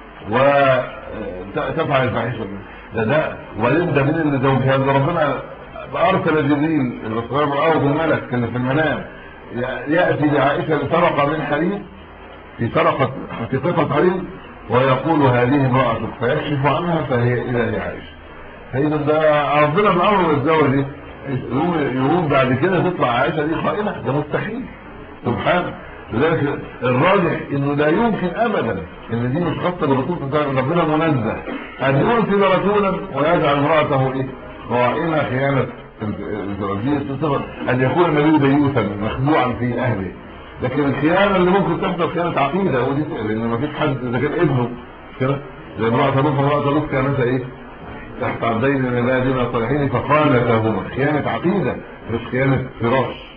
وتفعل الفاحشة ده ده ويبدأ من اللي زوجها ده ربنا أرسل جبريل الرسول رآه بالملك كان في المنام يأتي لعائشة لسرقة من حريم في سرقة في قطعة حريم ويقول هذه امرأتك فيكشف عنها فهي إلى عائشة فإذا ده ربنا بالأمر والزوج دي يقوم بعد كده تطلع عائشة دي خائنة ده مستحيل سبحان لذلك الراجح انه لا يمكن ابدا ان دي مش خاصه بالرسول ربنا منزه ان يرسل رسولا ويجعل امراته ايه؟ خائنه خيانه الزوجيه صفه ان يكون النبي ديوثا مخدوعا في اهله لكن الخيانه اللي ممكن تحصل خيانه عقيده ودي لان ما فيش حد اذا كان ابنه كده زي امراه لوط امراه لوط كانت ايه تحت عبدين من عبادنا الصالحين فخانتهما خيانه عقيده مش خيانه فراش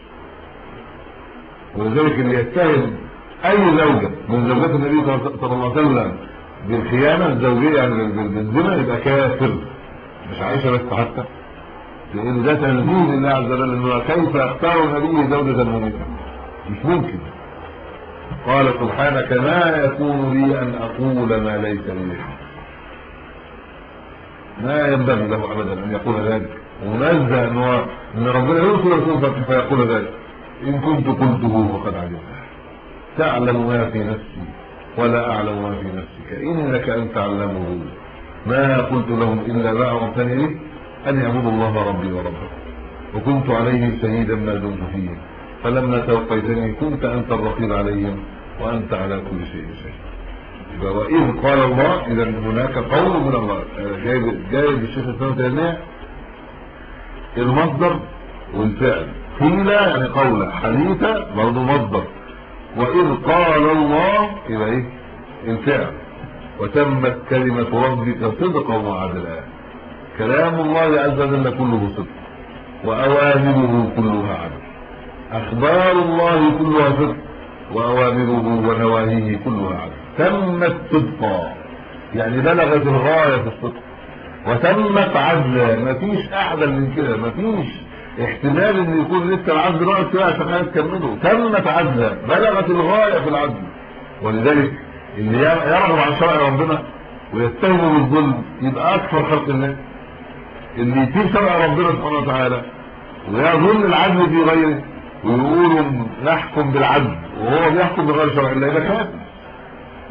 ولذلك اللي يتهم اي زوجه من زوجات النبي صلى الله عليه وسلم بالخيانه الزوجيه يعني بالزنا يبقى كافر مش عايشه بس حتى لان ده تنزيل الله عز وجل انه كيف يختار النبي زوجة مؤمنة مش ممكن قال سبحانك ما يكون لي ان اقول ما ليس لي ما ينبغي له ابدا ان يقول ذلك ومنزه ان هو ان ربنا يرسل رسول فيقول ذلك ان كنت قلته فقد علمته تعلم ما في نفسي ولا اعلم ما في نفسك انك انت علمه ما قلت لهم الا ما امرتني به أن يعبدوا الله ربي وربكم وكنت عليهم شهيدا ما دمت فيهم فلما توفيتني كنت أنت الرقيب عليهم وأنت على كل شيء شهيد وإذ قال الله إذا هناك قول من الله جايب جايب الشيخ الإسلام تيمية المصدر والفعل قيل يعني قولة حديثة برضه مصدر وإذ قال الله إلى إيه الفعل وتمت كلمة ربك صدقا وعدلا كلام الله عز وجل كله صدق وأوامره كلها عدل أخبار الله كلها صدق وأوامره ونواهيه كلها عدل تمت صدقا يعني بلغت الغاية في الصدق وتمت عدلا مفيش أعدل من كده مفيش احتمال ان يكون لسه العدل ناقص فيها عشان تكمله تمت عدلا بلغت الغاية في العدل ولذلك اللي يرغب عن شرع ربنا ويتهم بالظلم يبقى أكثر خلق الله اللي يتيب شرع ربنا سبحانه وتعالى ويظن العدل في غيره ويقولوا نحكم بالعدل وهو بيحكم بغير شرع الله يبقى كافر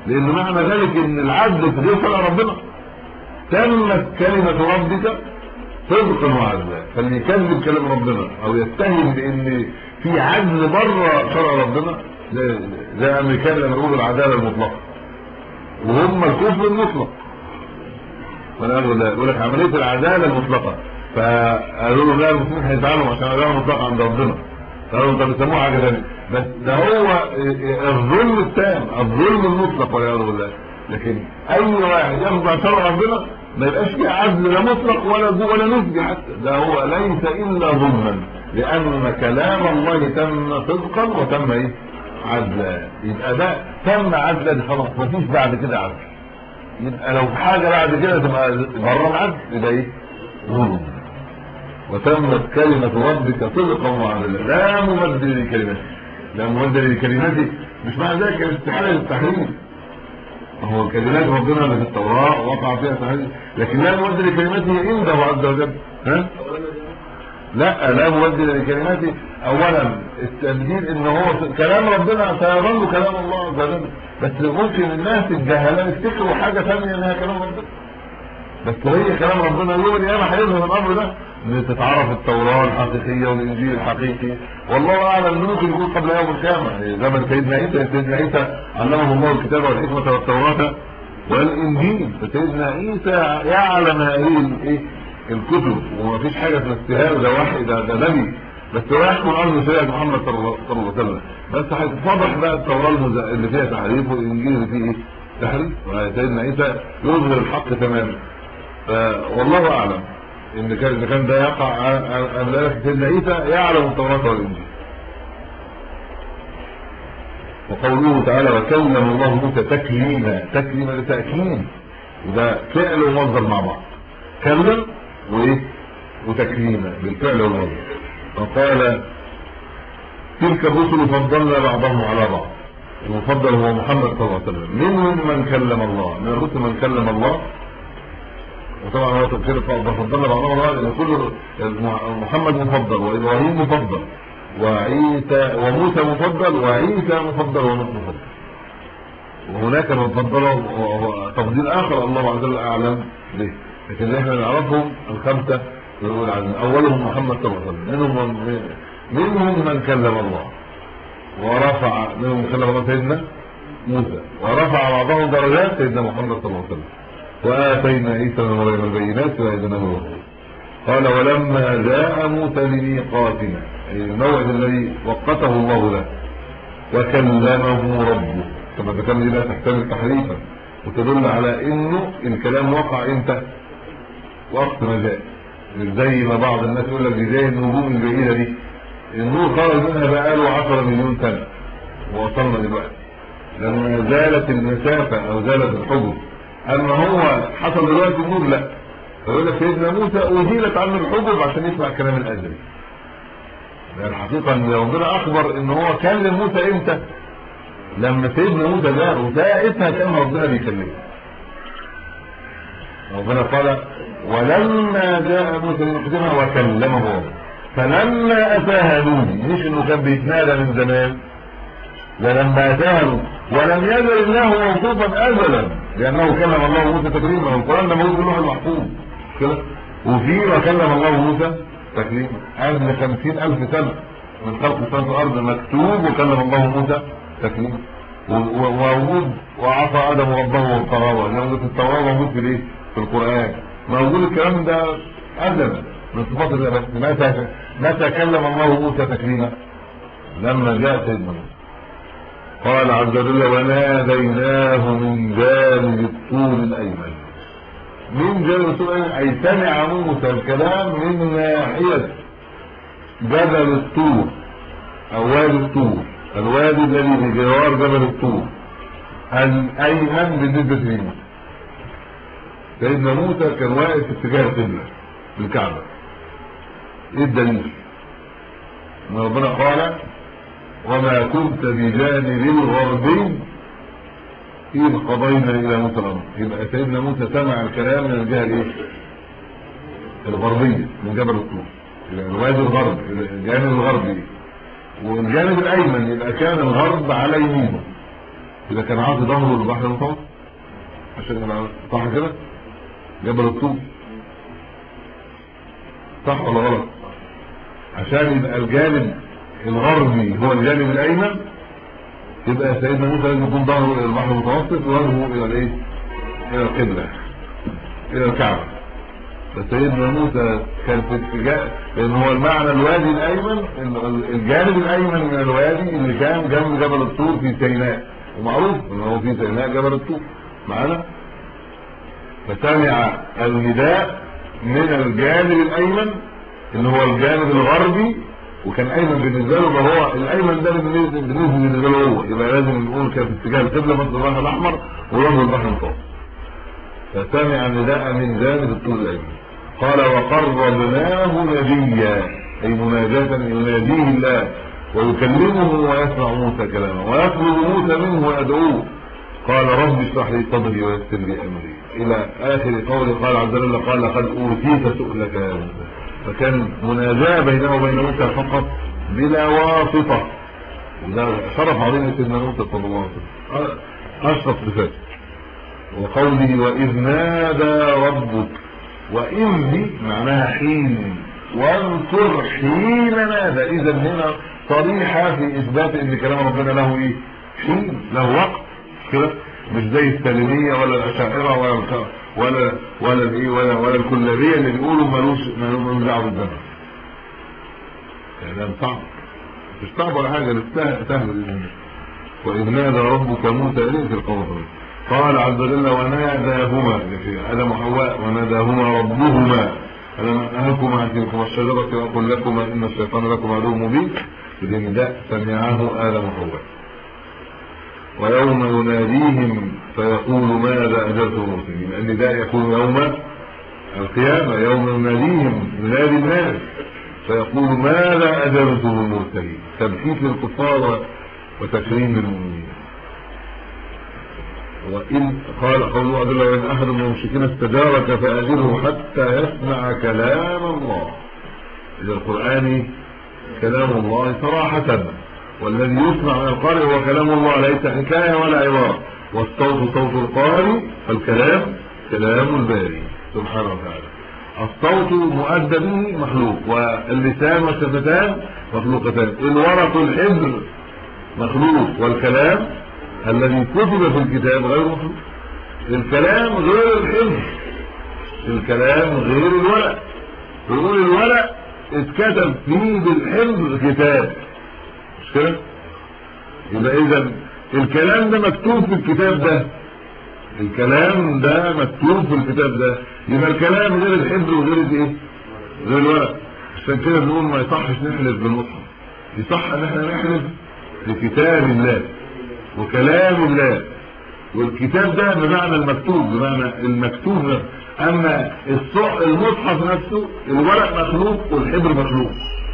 لان معنى ذلك ان العدل في غير شرع ربنا تمت كلمه ربك صدقا وعدلا فاللي يكذب كلام ربنا او يتهم بان في عدل بره شرع ربنا زي زي الامريكان لما يقولوا العداله المطلقه وهم الكفر المطلق ولا يقول لك عمليه العداله المطلقه فقالوا له لا المسلمين هيزعلوا عشان العداله المطلقه عند ربنا قالوا انت بتسموها حاجه ثانيه بس ده هو الظلم التام الظلم المطلق والعياذ بالله لكن اي واحد يخضع شرع ربنا ما يبقاش فيه عدل لا مطلق ولا ولا نسبي حتى ده هو ليس الا ظلما لان كلام الله تم صدقا وتم ايه عدلا يبقى ده تم عدلا دي خلاص مفيش بعد كده عدل يبقى لو في حاجه بعد كده تبقى بره العدل يبقى ايه ظلم وتمت كلمة ربك صدقا وعدلا لا مبدل لكلمته لا مبدل لكلمته مش معنى ذلك الاستحالة للتحريف هو كلمات ربنا اللي في التوراة وقع فيها تحريف لكن لا مبدل لكلمته عنده عز وجل ها لا لا مبدل لكلماته اولا التبديل ان هو كلام ربنا سيظل كلام الله عز وجل بس ممكن الناس الجهلاء يفتكروا حاجه ثانيه انها كلام ربنا بس هي كلام ربنا يوم القيامه هيظهر الامر ده لتتعرف التوراه الحقيقيه والانجيل الحقيقي والله اعلم ممكن يكون قبل يوم القيامه زمن سيدنا عيسى سيدنا عيسى علمه الله الكتاب والحكمه والتوراه والانجيل فسيدنا عيسى يعلم هذه الايه الكتب ومفيش حاجه اسمها استهانه ده وحي ده ده نبي بس هو يحكم عنه شريعه محمد صلى الله عليه وسلم بس هيتفضح بقى التوراه اللي فيها تحريف والانجيل اللي فيه ايه تحريف سيدنا عيسى يظهر الحق تماما والله اعلم ان كان اذا كان ده يقع ام ذلك سيدنا عيسى يعلم التوراه والانجيل وقوله تعالى وكلم الله موسى تكليما تكليما لتاكيد وده فعل ومصدر مع بعض كلم وايه وتكليما بالفعل والمصدر وقال تلك الرسل فضلنا بعضهم على بعض المفضل هو محمد صلى الله عليه وسلم منهم من كلم الله من الرسل من كلم الله وطبعا هو تفسير فضلنا بعضهم على بعض كل محمد مفضل وابراهيم مفضل وعيسى وموسى مفضل وعيسى مفضل ونوح مفضل وهناك من فضله تفضيل اخر الله عز وجل اعلم به لكن احنا نعرفهم الخمسه يقول عن اولهم محمد صلى الله عليه وسلم منهم منهم من كلم الله ورفع منهم من كلم الله سيدنا موسى ورفع بعضهم درجات سيدنا محمد صلى الله عليه وسلم واتينا عيسى بن مريم البينات وايدنا من قال ولما جاء موسى لميقاتنا اي الموعد الذي وقته الله له وكلمه ربه كما ذكرنا دي لا تحتمل تحريفا وتدل على انه الكلام وقع امتى وقت ما جاء زي ما بعض الناس يقول لك دي زي النجوم الجميله دي النور خرج منها بقاله 10 مليون سنه ووصلنا دلوقتي لما زالت المسافه او زالت الحجر اما هو حصل دلوقتي النور لا فيقول لك سيدنا موسى ازيلت عنه الحجب عشان يسمع كلام الازلي يعني الحقيقه ان ربنا اخبر ان هو كلم موسى امتى لما سيدنا موسى جاء وساعتها كان ربنا بيكلمه ربنا قال ولما جاء موسى لمقدمه وكلمه ربه فلما اتاها نودي مش انه كان بيتنادى من زمان ده لما اتاها ولم يزل الله موصوفا ازلا لانه كلم الله موسى تكليما والقران لما يقول له المحفوظ كده وفي وكلم الله موسى تكليما قبل خمسين الف سنه من خلق السماوات والارض مكتوب وكلم الله موسى تكليما ووجود وعصى ادم ربه والقراوه موجود في التوراه موجود في الايه في القران موجود الكلام ده ازلا من صفات الله متى متى كلم الله موسى تكليما لما جاء سيدنا موسى قال عز وجل وناديناه من جانب الطور الايمن من جانب الطور الايمن اي سمع موسى الكلام من ناحيه جبل الطور او وادي الطور الوادي الذي بجوار جبل الطور الايمن بالنسبه لموسى سيدنا موسى كان واقف في اتجاه القبله الكعبه ايه الدليل ان ربنا قال وما كنت بجانب الغربي إذ قضينا إلى موسى الأمر يبقى سيدنا موسى سمع الكلام من الجهة الإيه؟ الغربية من جبل الطور يبقى الوادي الغرب الجانب الغربي والجانب الأيمن يبقى كان الغرب على يمينه اذا كان عاطي ظهره للبحر المتوسط عشان يبقى صح كده جبل الطور صح ولا غلط عشان يبقى الجانب الغربي هو الجانب الايمن يبقى سيدنا موسى لازم يكون ظهره الى البحر المتوسط ووجهه الى الايه الى القبله الى الكعبه فسيدنا موسى كان في اتجاه لان هو المعنى الوادي الايمن الجانب الايمن من الوادي اللي كان جنب جبل الطور في سيناء ومعروف ان هو في سيناء جبل الطور معانا فسمع النداء من الجانب الايمن اللي هو الجانب الغربي وكان ايمن بالنسبه له هو الايمن ده بالنسبه بالنسبه له هو يبقى لازم نقول كان في اتجاه القبله مثل البحر الاحمر ويوم البحر المتوسط فسمع النداء من جانب الطول الايمن قال وقربناه نبيا اي مناجاه يناديه الله ويكلمه ويسمع موسى كلامه ويطلب موسى منه ويدعوه قال رب اشرح لي صدري ويسر لي امري الى اخر قوله قال عز وجل قال لقد اوتيت سؤلك يا موسى فكان مناجاه بينه وبين موسى فقط بلا واسطه وده شرف عظيم سيدنا موسى صلى الله عليه وسلم اشرف صفات وقوله واذ نادى ربك واذ معناها حين واذكر حين نادى اذا هنا صريحه في اثبات ان كلام ربنا له ايه حين له وقت كده مش زي السالميه ولا الاشاعره ولا الك... ولا ولا الايه ولا ولا الكلابيه اللي بيقولوا ملوش ملوش دعوه بالذنب كلام صعب مش صعب ولا حاجه سهل سهل واذ نادى ربك موسى اليه في القول قال عز وجل وناداهما في ادم وحواء وناداهما ربهما ألم أنهكما عن تلكما الشجرة وأقول لكما إن الشيطان لكم عدو مبين بالنداء سمعه آدم وحواء ويوم يناديهم فيقول ماذا أجبتم المرسلين النداء يكون يوم القيامة يوم يناديهم ينادي الناس فيقول ماذا أجبتم المرسلين تبكيت للكفار وتكريم للمؤمنين وإن قال قوله عز وجل وإن أحد من المشركين استجارك فأجره حتى يسمع كلام الله إذا القرآن كلام الله صراحة والذي يسمع من القارئ هو كلام الله ليس حكاية ولا عبارة والصوت صوت القارئ فالكلام كلام الباري سبحانه وتعالى الصوت مؤدى به مخلوق واللسان والشفتان مخلوقتان الورق الحبر مخلوق والكلام الذي كتب في الكتاب غير مخلوق الكلام غير الحبر الكلام غير الورق بيقول الورق اتكتب فيه بالحبر كتاب مش كده يبقى اذا الكلام ده مكتوب في الكتاب ده الكلام ده مكتوب في الكتاب ده يبقى الكلام غير الحبر وغير الايه غير الورق عشان كده بنقول ما يصحش نحلف بالمصحف يصح ان احنا نحلف بكتاب الله وكلام الله والكتاب ده بمعنى المكتوب بمعنى المكتوب ده اما المصحف نفسه الورق مخلوق والحبر مخلوق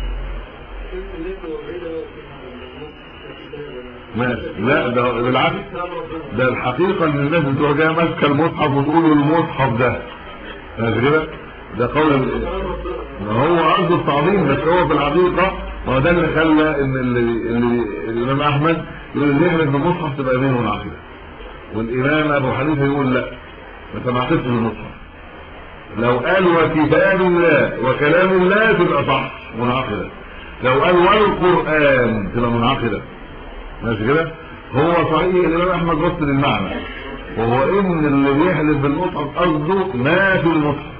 ماشي لا ده بالعكس ده الحقيقه ان الناس بتبقى جايه ماسكه المصحف وتقول المصحف ده ماشي كده ده قول ما هو قصده التعظيم بس هو في الحقيقه ما هو ده اللي خلى ان اللي اللي الامام احمد يقول اللي يحلف بالمصحف تبقى يمين منعقده والامام ابو حنيفه يقول لا ما تنعقدش بالمصحف لو قال وكتاب الله وكلام الله تبقى صح منعقده لو قال والقران تبقى منعقده ماشي كده هو صحيح الامام احمد بص للمعنى وهو ان اللي بيحلف بالمصحف قصده ما في المصحف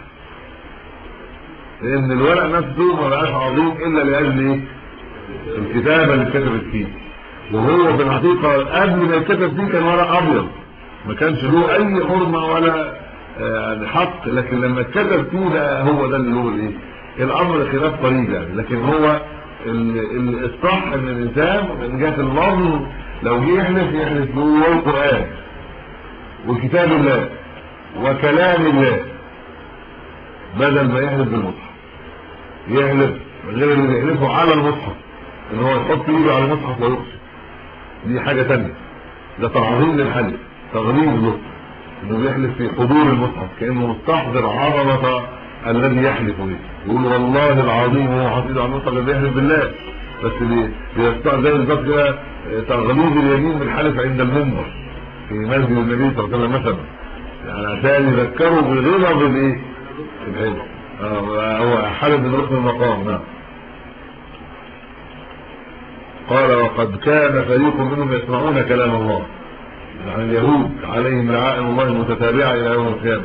لان الورق نفسه ما بقاش عظيم الا لاجل ايه الكتابه اللي اتكتبت فيه وهو في الحقيقه قبل ما يتكتب فيه كان ورق ابيض ما كانش له اي حرمه ولا يعني حق لكن لما اتكتب فيه ده هو ده اللي هو الايه الامر خلاف طريق يعني لكن هو الصح ان الانسان من جهه اللفظ لو جه يحلف يحلف هو القران وكتاب الله وكلام الله بدل ما يحلف بالمصحف يحلف غير اللي بيحلفه على المصحف ان هو يحط ايده على المصحف ويقصد دي حاجه ثانيه ده تعظيم للحلف تغليظ له انه بيحلف في حضور المصحف كانه مستحضر عظمه الذي يحلف به يقول والله العظيم هو حاطط على المصحف الذي يحلف بالله بس بيستطيع زي بالظبط كده تغليظ اليمين بالحلف عند المنبر في مسجد النبي صلى الله عليه وسلم مثلا يعني عشان يذكروا بغلظ الايه العلم اه هو حلف من ركن المقام نعم قال وقد كان فريق منهم يسمعون كلام الله يعني اليهود عليهم لعائن الله المتتابعه الى يوم القيامه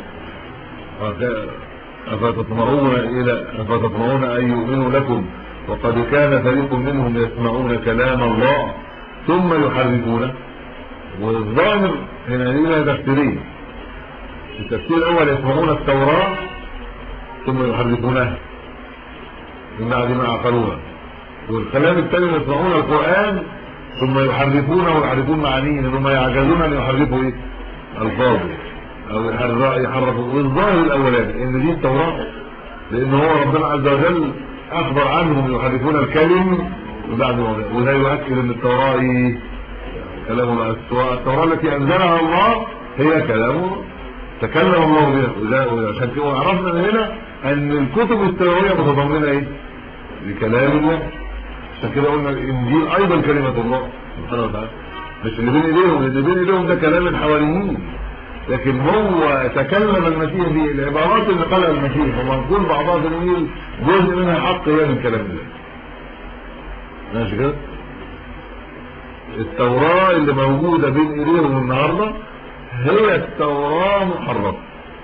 افتطمعون الى افتطمعون ان يؤمنوا لكم وقد كان فريق منهم يسمعون كلام الله ثم يحرفونه والظاهر هنا لنا تفسيرين التفسير الاول يسمعون التوراه ثم يحرفونها من بعد ما عقلوها والكلام الثاني يسمعون القران ثم يحرفونه ويحرفون معانيه انهم يعجزون ان يحرفوا ايه الفاظه او يحرفوا والظاهر الاولاني ان دي التوراه لان هو ربنا عز وجل اخبر عنهم يحرفون الكلم بعد ما وده يؤكد ان التوراه ايه كلام الله التوراه التي انزلها الله هي كلامه تكلم الله بها وعشان كده عرفنا من هنا ان الكتب التوريه متضمنه ايه لكلام الله عشان كده قلنا الانجيل ايضا كلمه الله سبحانه وتعالى مش اللي بين ايديهم اللي بين ايديهم ده كلام الحواريين لكن هو تكلم المسيح به العبارات اللي قالها المسيح ومنقول بعضها في الانجيل جزء منها حق هي من كلام الله ماشي كده التوراة اللي موجودة بين ايديهم النهاردة هي التوراة محرفة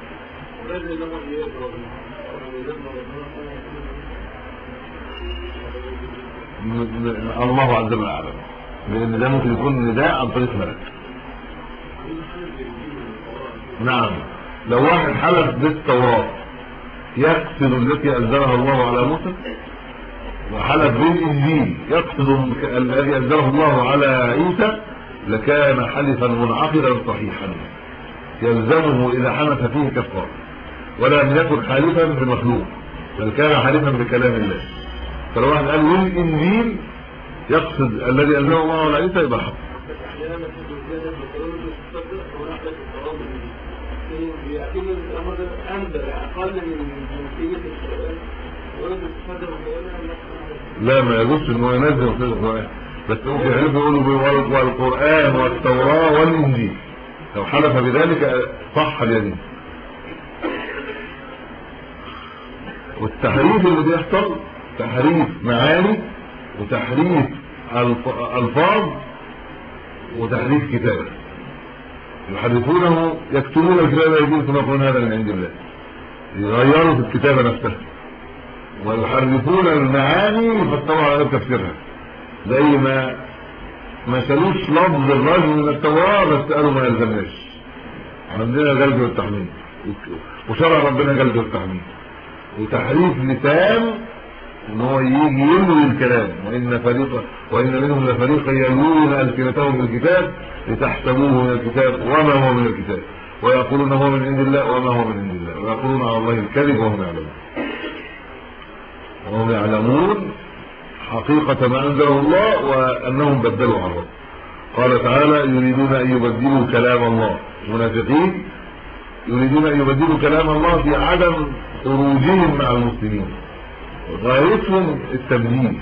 الله عز وجل اعلم لان ده ممكن يكون نداء عن طريق ملك نعم لو واحد حلف بالتوراة يقصد التي انزلها الله على موسى وحلف بالانجيل يقصد الذي انزله الله على عيسى لكان حلفا منعقدا صحيحا يلزمه اذا حنث فيه كفار ولم يكن حالفا بمخلوق بل كان حالفا بكلام الله فلو واحد قال والانجيل يقصد الذي انزله الله على عيسى يبقى حق لا ما يجوز انه ينزل في القران بس ممكن يحلف يقولوا والقران والتوراه والانجيل لو حلف بذلك صح اليمين والتحريف اللي بيحصل تحريف معاني وتحريف الفاظ وتحريف كتابه يحرفونه يكتبون الكتاب يجوز كما يقولون هذا من عند الله يغيروا في الكتابه نفسها ويحرفون المعاني يفسروا على تفسيرها زي ما ما شالوش لفظ الرجل من التوراه بس قالوا ما يلزمناش عندنا جلد والتحميل وشرع ربنا جلد والتحميل وتحريف لسان ان هو يجي يلوي الكلام وان فريقا وان منهم لفريقا يلوون السنتهم بالكتاب لتحسبوه من الكتاب وما هو من الكتاب ويقولون هو من عند الله وما هو من عند الله ويقولون على الله الكذب وهم يعلمون وهم يعلمون حقيقة ما أنزله الله وأنهم بدلوا عن رب قال تعالى يريدون أن يبدلوا كلام الله المنافقين يريدون أن يبدلوا كلام الله في عدم خروجهم مع المسلمين غايتهم التبديل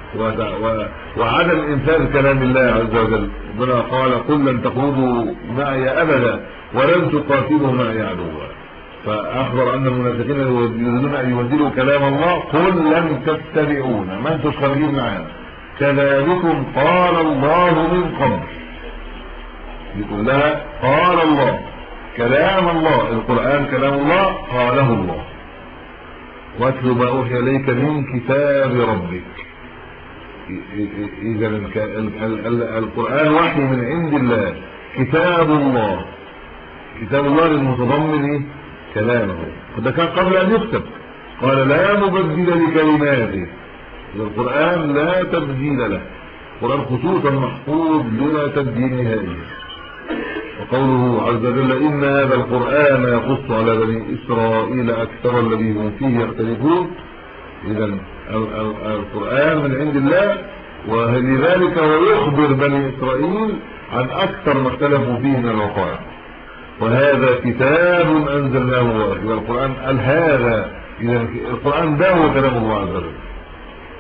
وعدم انفاذ كلام الله عز وجل ربنا قال قل لن تخرجوا معي ابدا ولن تقاتلوا معي عدوا فاخبر ان المنافقين يريدون ان يبدلوا كلام الله قل لن تتبعونا ما انتم خارجين معنا كذلكم قال الله من قبل يقول لها قال الله كلام الله القران كلام الله قاله الله واتل ما اوحي اليك من كتاب ربك اذا القران وحي من عند الله كتاب الله كتاب الله المتضمن ايه كلامه وده كان قبل ان يكتب قال لا مبدل لكلماته القران لا تبديل له القران خصوصا محفوظ بلا تبديل نهائي وقوله عز وجل إن هذا القرآن يقص على بني إسرائيل أكثر الذي هم فيه يختلفون إذا القرآن من عند الله ولذلك هو يخبر بني إسرائيل عن أكثر ما اختلفوا فيه من الوقائع وهذا كتاب أنزلناه مبارك القرآن قال هذا إذا القرآن ده هو كلام الله عز وجل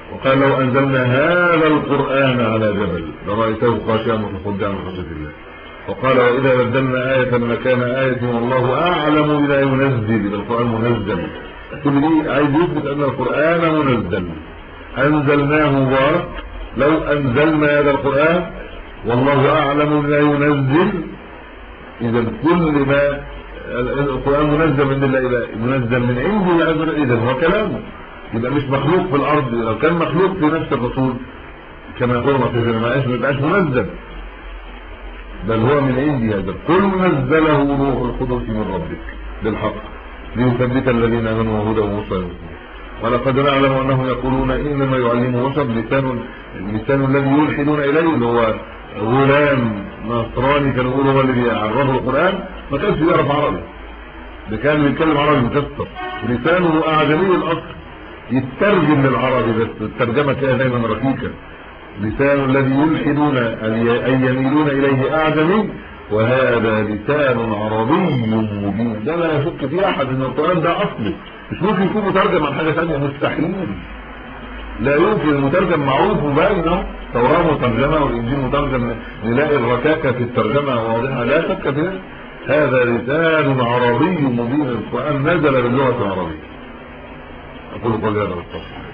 وقال لو انزلنا هذا القران على جبل لرايته خاشعا متصدعا من خشيه الله وقال واذا بدلنا ايه مكان ايه والله اعلم بما ينزل القران منزل كل دي عايز يثبت ان القران منزل انزلناه مبارك لو انزلنا هذا القران والله اعلم بما ينزل اذا كل ما القران منزل من الله منزل من عنده اذا هو كلامه يبقى مش مخلوق في الارض لو كان مخلوق في نفس الرسول كما يقول في ما يبقاش منزل بل هو من عندي هذا كل نزله روح القدس من ربك بالحق ليثبت الذين امنوا وهدى ومصر ولقد نعلم انهم يقولون انما يعلمه بشر لسان اللسان الذي يلحدون اليه اللي هو غلام نصراني كان يقول هو اللي بيعرفه القران ما كانش بيعرف عربي ده كان بيتكلم عربي مكسر لسانه اعجمي الاصل يترجم للعربي بس الترجمه تلاقيها دايما رقيقه لسان الذي يلحدون اي يميلون اليه اعجمي وهذا لسان عربي مبين ده لا يشك فيه احد ان القران ده اصلي مش ممكن يكون مترجم عن حاجه ثانيه مستحيل لا يمكن المترجم معروف وباين التوراه مترجمه والانجيل مترجم نلاقي الركاكه في الترجمه واضحه لا شك فيها هذا لسان عربي مبين القران نزل باللغه العربيه اقول قولي هذا واستغفر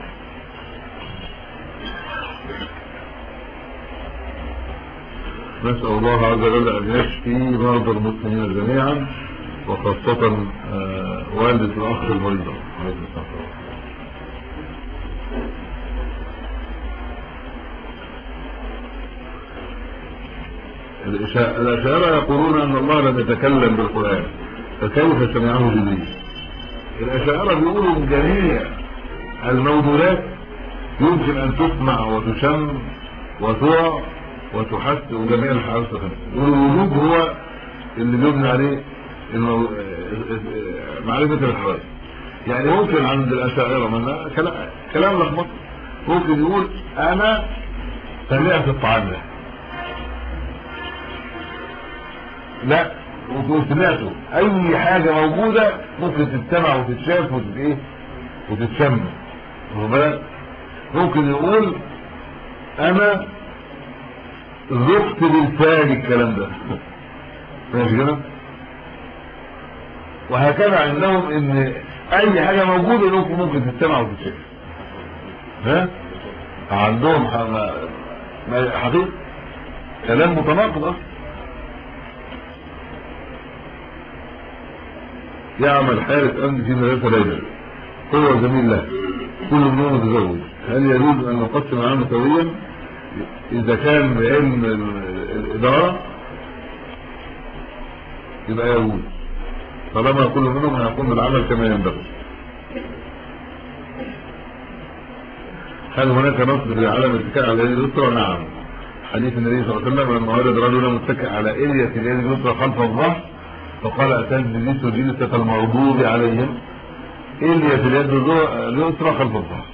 نسأل الله عز وجل أن يشفي مرضى المسلمين جميعا وخاصة آه، والدة الأخ المريضة الأشاعرة يقولون أن الله لم يتكلم بالقرآن فكيف سمعه جبريل الأشاعرة بيقولوا من جميع الموجودات يمكن أن تسمع وتشم وترى وتحس وجميع الحواس والوجود هو اللي بيبني عليه انه معرفه الحواس يعني ممكن عند الاشاعره من كلام لخبط ممكن يقول انا سمعت الطعام ده لا وتقول سمعته اي حاجه موجوده ممكن تتسمع وتتشاف وتت ايه وتتشم ممكن يقول انا ذقت بلساني الكلام ده ماشي كده وهكذا عندهم ان اي حاجه موجوده ممكن ممكن تستمع وتتشاف ها عندهم حقيقه كلام متناقض اصلا يعمل حارس امن في مدرسه ليلى هو زميل له كل منهم متزوج هل يجوز ان نقسم العام سويا اذا كان بعلم الاداره يبقى يجوز طالما كل منهم هيقوم بالعمل كما ينبغي هل هناك نص على الاتكاء على اليد اليسرى نعم حديث النبي صلى الله عليه وسلم لما ولد رجل متكئ على اليه اليد اليسرى خلف الظهر فقال اتان بجلس جلسه المغضوب عليهم اليه اليد اليسرى خلف الظهر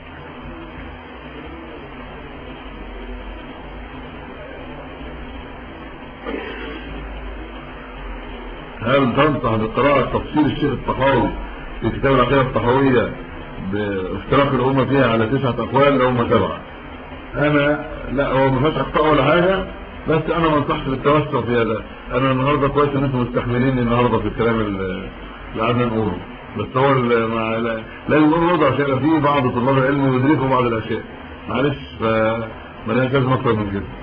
هل تنصح بقراءة تفسير الشيخ الطحاوي في كتاب العقيدة الطحاوية بافتراق الأمة فيها على تسعة أقوال هم سبعة أنا لا هو ما فيهاش أخطاء ولا حاجة بس أنا ما انصحش بالتوسع في هذا أنا النهاردة كويس إن أنتم مستحملين النهاردة في الكلام اللي قعدنا نقوله بس هو مع لا لازم نقول برضه عشان في بعض طلاب العلم يدركوا بعض الأشياء معلش فما لهاش لازمة أكتر من كده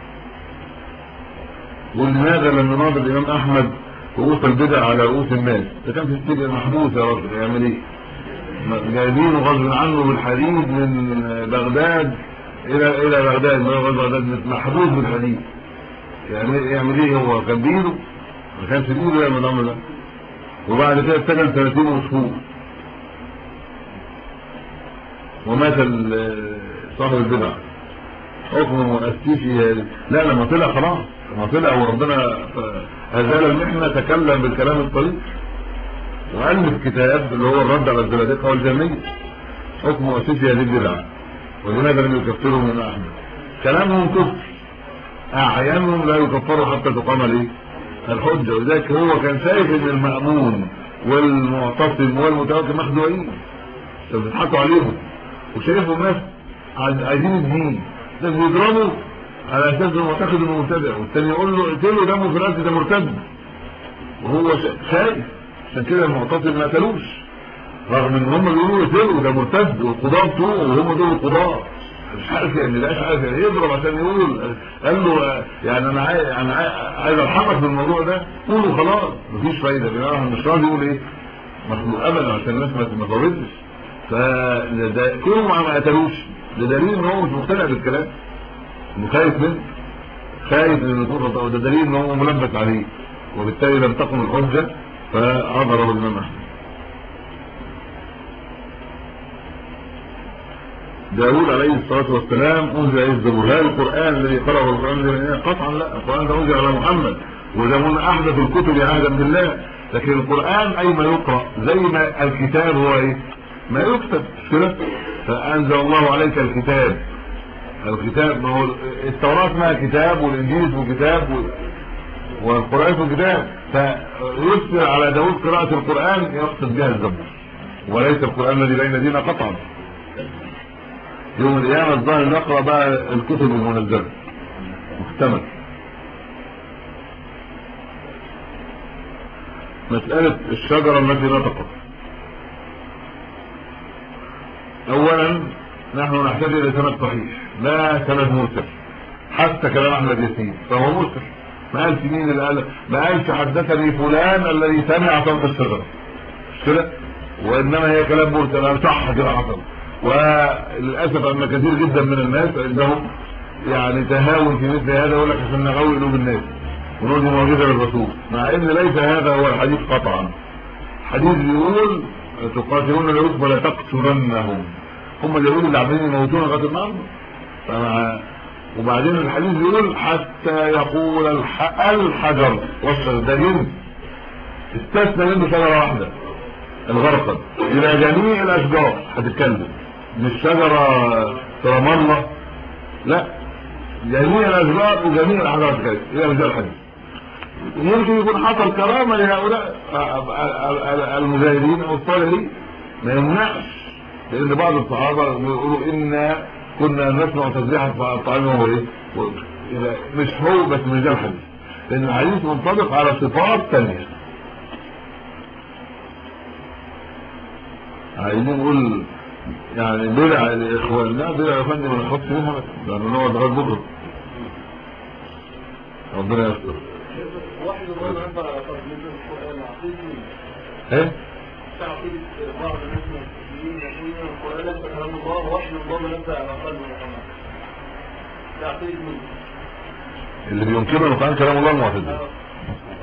ولماذا لم يناظر الإمام أحمد رؤوس البدع على رؤوس الناس ده كان في السجن محبوس يا راجل يعمل ايه جايبينه غصب عنه بالحديد من بغداد الى الى بغداد من بغداد محبوس بالحديد يعني يعمل ايه هو كان بايده ما كانش بايده يعمل الامر ده وبعد كده اتسجن 30 شهور ومات صاحب البدع حكم مؤسسي لا لما طلع خلاص لما طلع وربنا أزال المحنة تكلم بالكلام الطريق وألف كتاب اللي هو الرد على الزنادقة والجميع حكم مؤسسي هذه البدعة ولماذا لم يكفروا من أحمد كلامهم كفر أعيانهم لا يكفروا حتى تقام ليه الحجة ولذلك هو كان شايف ان المأمون والمعتصم والمتوكل مخدوعين بتضحكوا عليهم وشايفهم ناس عايزين الدين ده بيضربه على اساس انه معتقد انه مبتدع والثاني يقول له اقتله دمه في الارض ده مرتد وهو خايف عشان كده المعتصم ما قتلوش رغم ان هم بيقولوا اقتله ده مرتد والقضاه بتوعه وهم دول القضاه مش عارف يعني ده مش عارف يعني يضرب عشان يقول قال له يعني انا عايز انا عايز ارحمك من الموضوع ده قوله خلاص مفيش فايده يا مش راضي يقول ايه مخلوق ابدا عشان الناس ما تردش فده كل ما ما قتلوش ده دليل ان هو مش مقتنع بالكلام انه خايف منه خايف من النصوص وده دليل ان هو ملبس عليه وبالتالي لم تقم الحجه فعبر الامام احمد داود عليه الصلاة والسلام أنزل عليه الزبور هل القرآن الذي قرأه القرآن قطعا لا القرآن ده أنزل على محمد وده من أحدث الكتب عهدا بالله لكن القرآن أي ما يقرأ زي ما الكتاب هو إيه ما يكتب كده فأنزل الله عليك الكتاب الكتاب ما هو التوراة اسمها كتاب والإنجيل اسمه كتاب والقرآن اسمه كتاب فيسر على داود قراءة القرآن يقصد بها الزبور وليس القرآن الذي بين دينا قطعا يوم القيامة الظاهر نقرأ بقى الكتب المنزلة محتمل مسألة الشجرة التي نطقت اولا نحن نحتاج الى سند صحيح لا سند مرسل حتى كلام احمد ياسين فهو مرسل ما قالش مين اللي قال ما قالش حدثني فلان الذي سمع صوت الشجره مش كده وانما هي كلام مرسل قال صح كده حصل وللاسف ان كثير جدا من الناس عندهم يعني تهاون في مثل هذا يقول لك عشان نغوي قلوب الناس ونقول دي معجزه للرسول مع ان ليس هذا هو الحديث قطعا الحديث بيقول تقاتلون اليهود ولا تقتلنهم هم اليهود اللي عمالين يموتون لغايه النهارده وبعدين الحديث بيقول حتى يقول الح... الحجر والشجر ده جنس استثنى منه شجره واحده الغرقد الى جميع الاشجار هتتكلم مش شجره في رام الله لا جميع الاشجار وجميع الاحجار هتتكلم الى رجال الحديث يمكن يكون حصل كرامه لهؤلاء المجاهدين او الصالحين ما يمنعش لان بعض الصحابه يقولوا انا كنا نسمع تسبيحا فطعمه هو ايه مش هو بس مش ده الحديث لان الحديث منطبق على صفات ثانيه عايزين نقول يعني بدع الاخوان لا بدع يا فندم ما نحط فيها بس لانه نقعد لغايه بكره ربنا يستر واحد الله نبع تطبيق القرآن عقيدي ايه تعقيد بعض الناس المسلمين يقولون القرآن ليس كلام الله وحي الله نبع على قلب محمد تعقيد مين؟ اللي بينكروا القران كلام الله المعتدل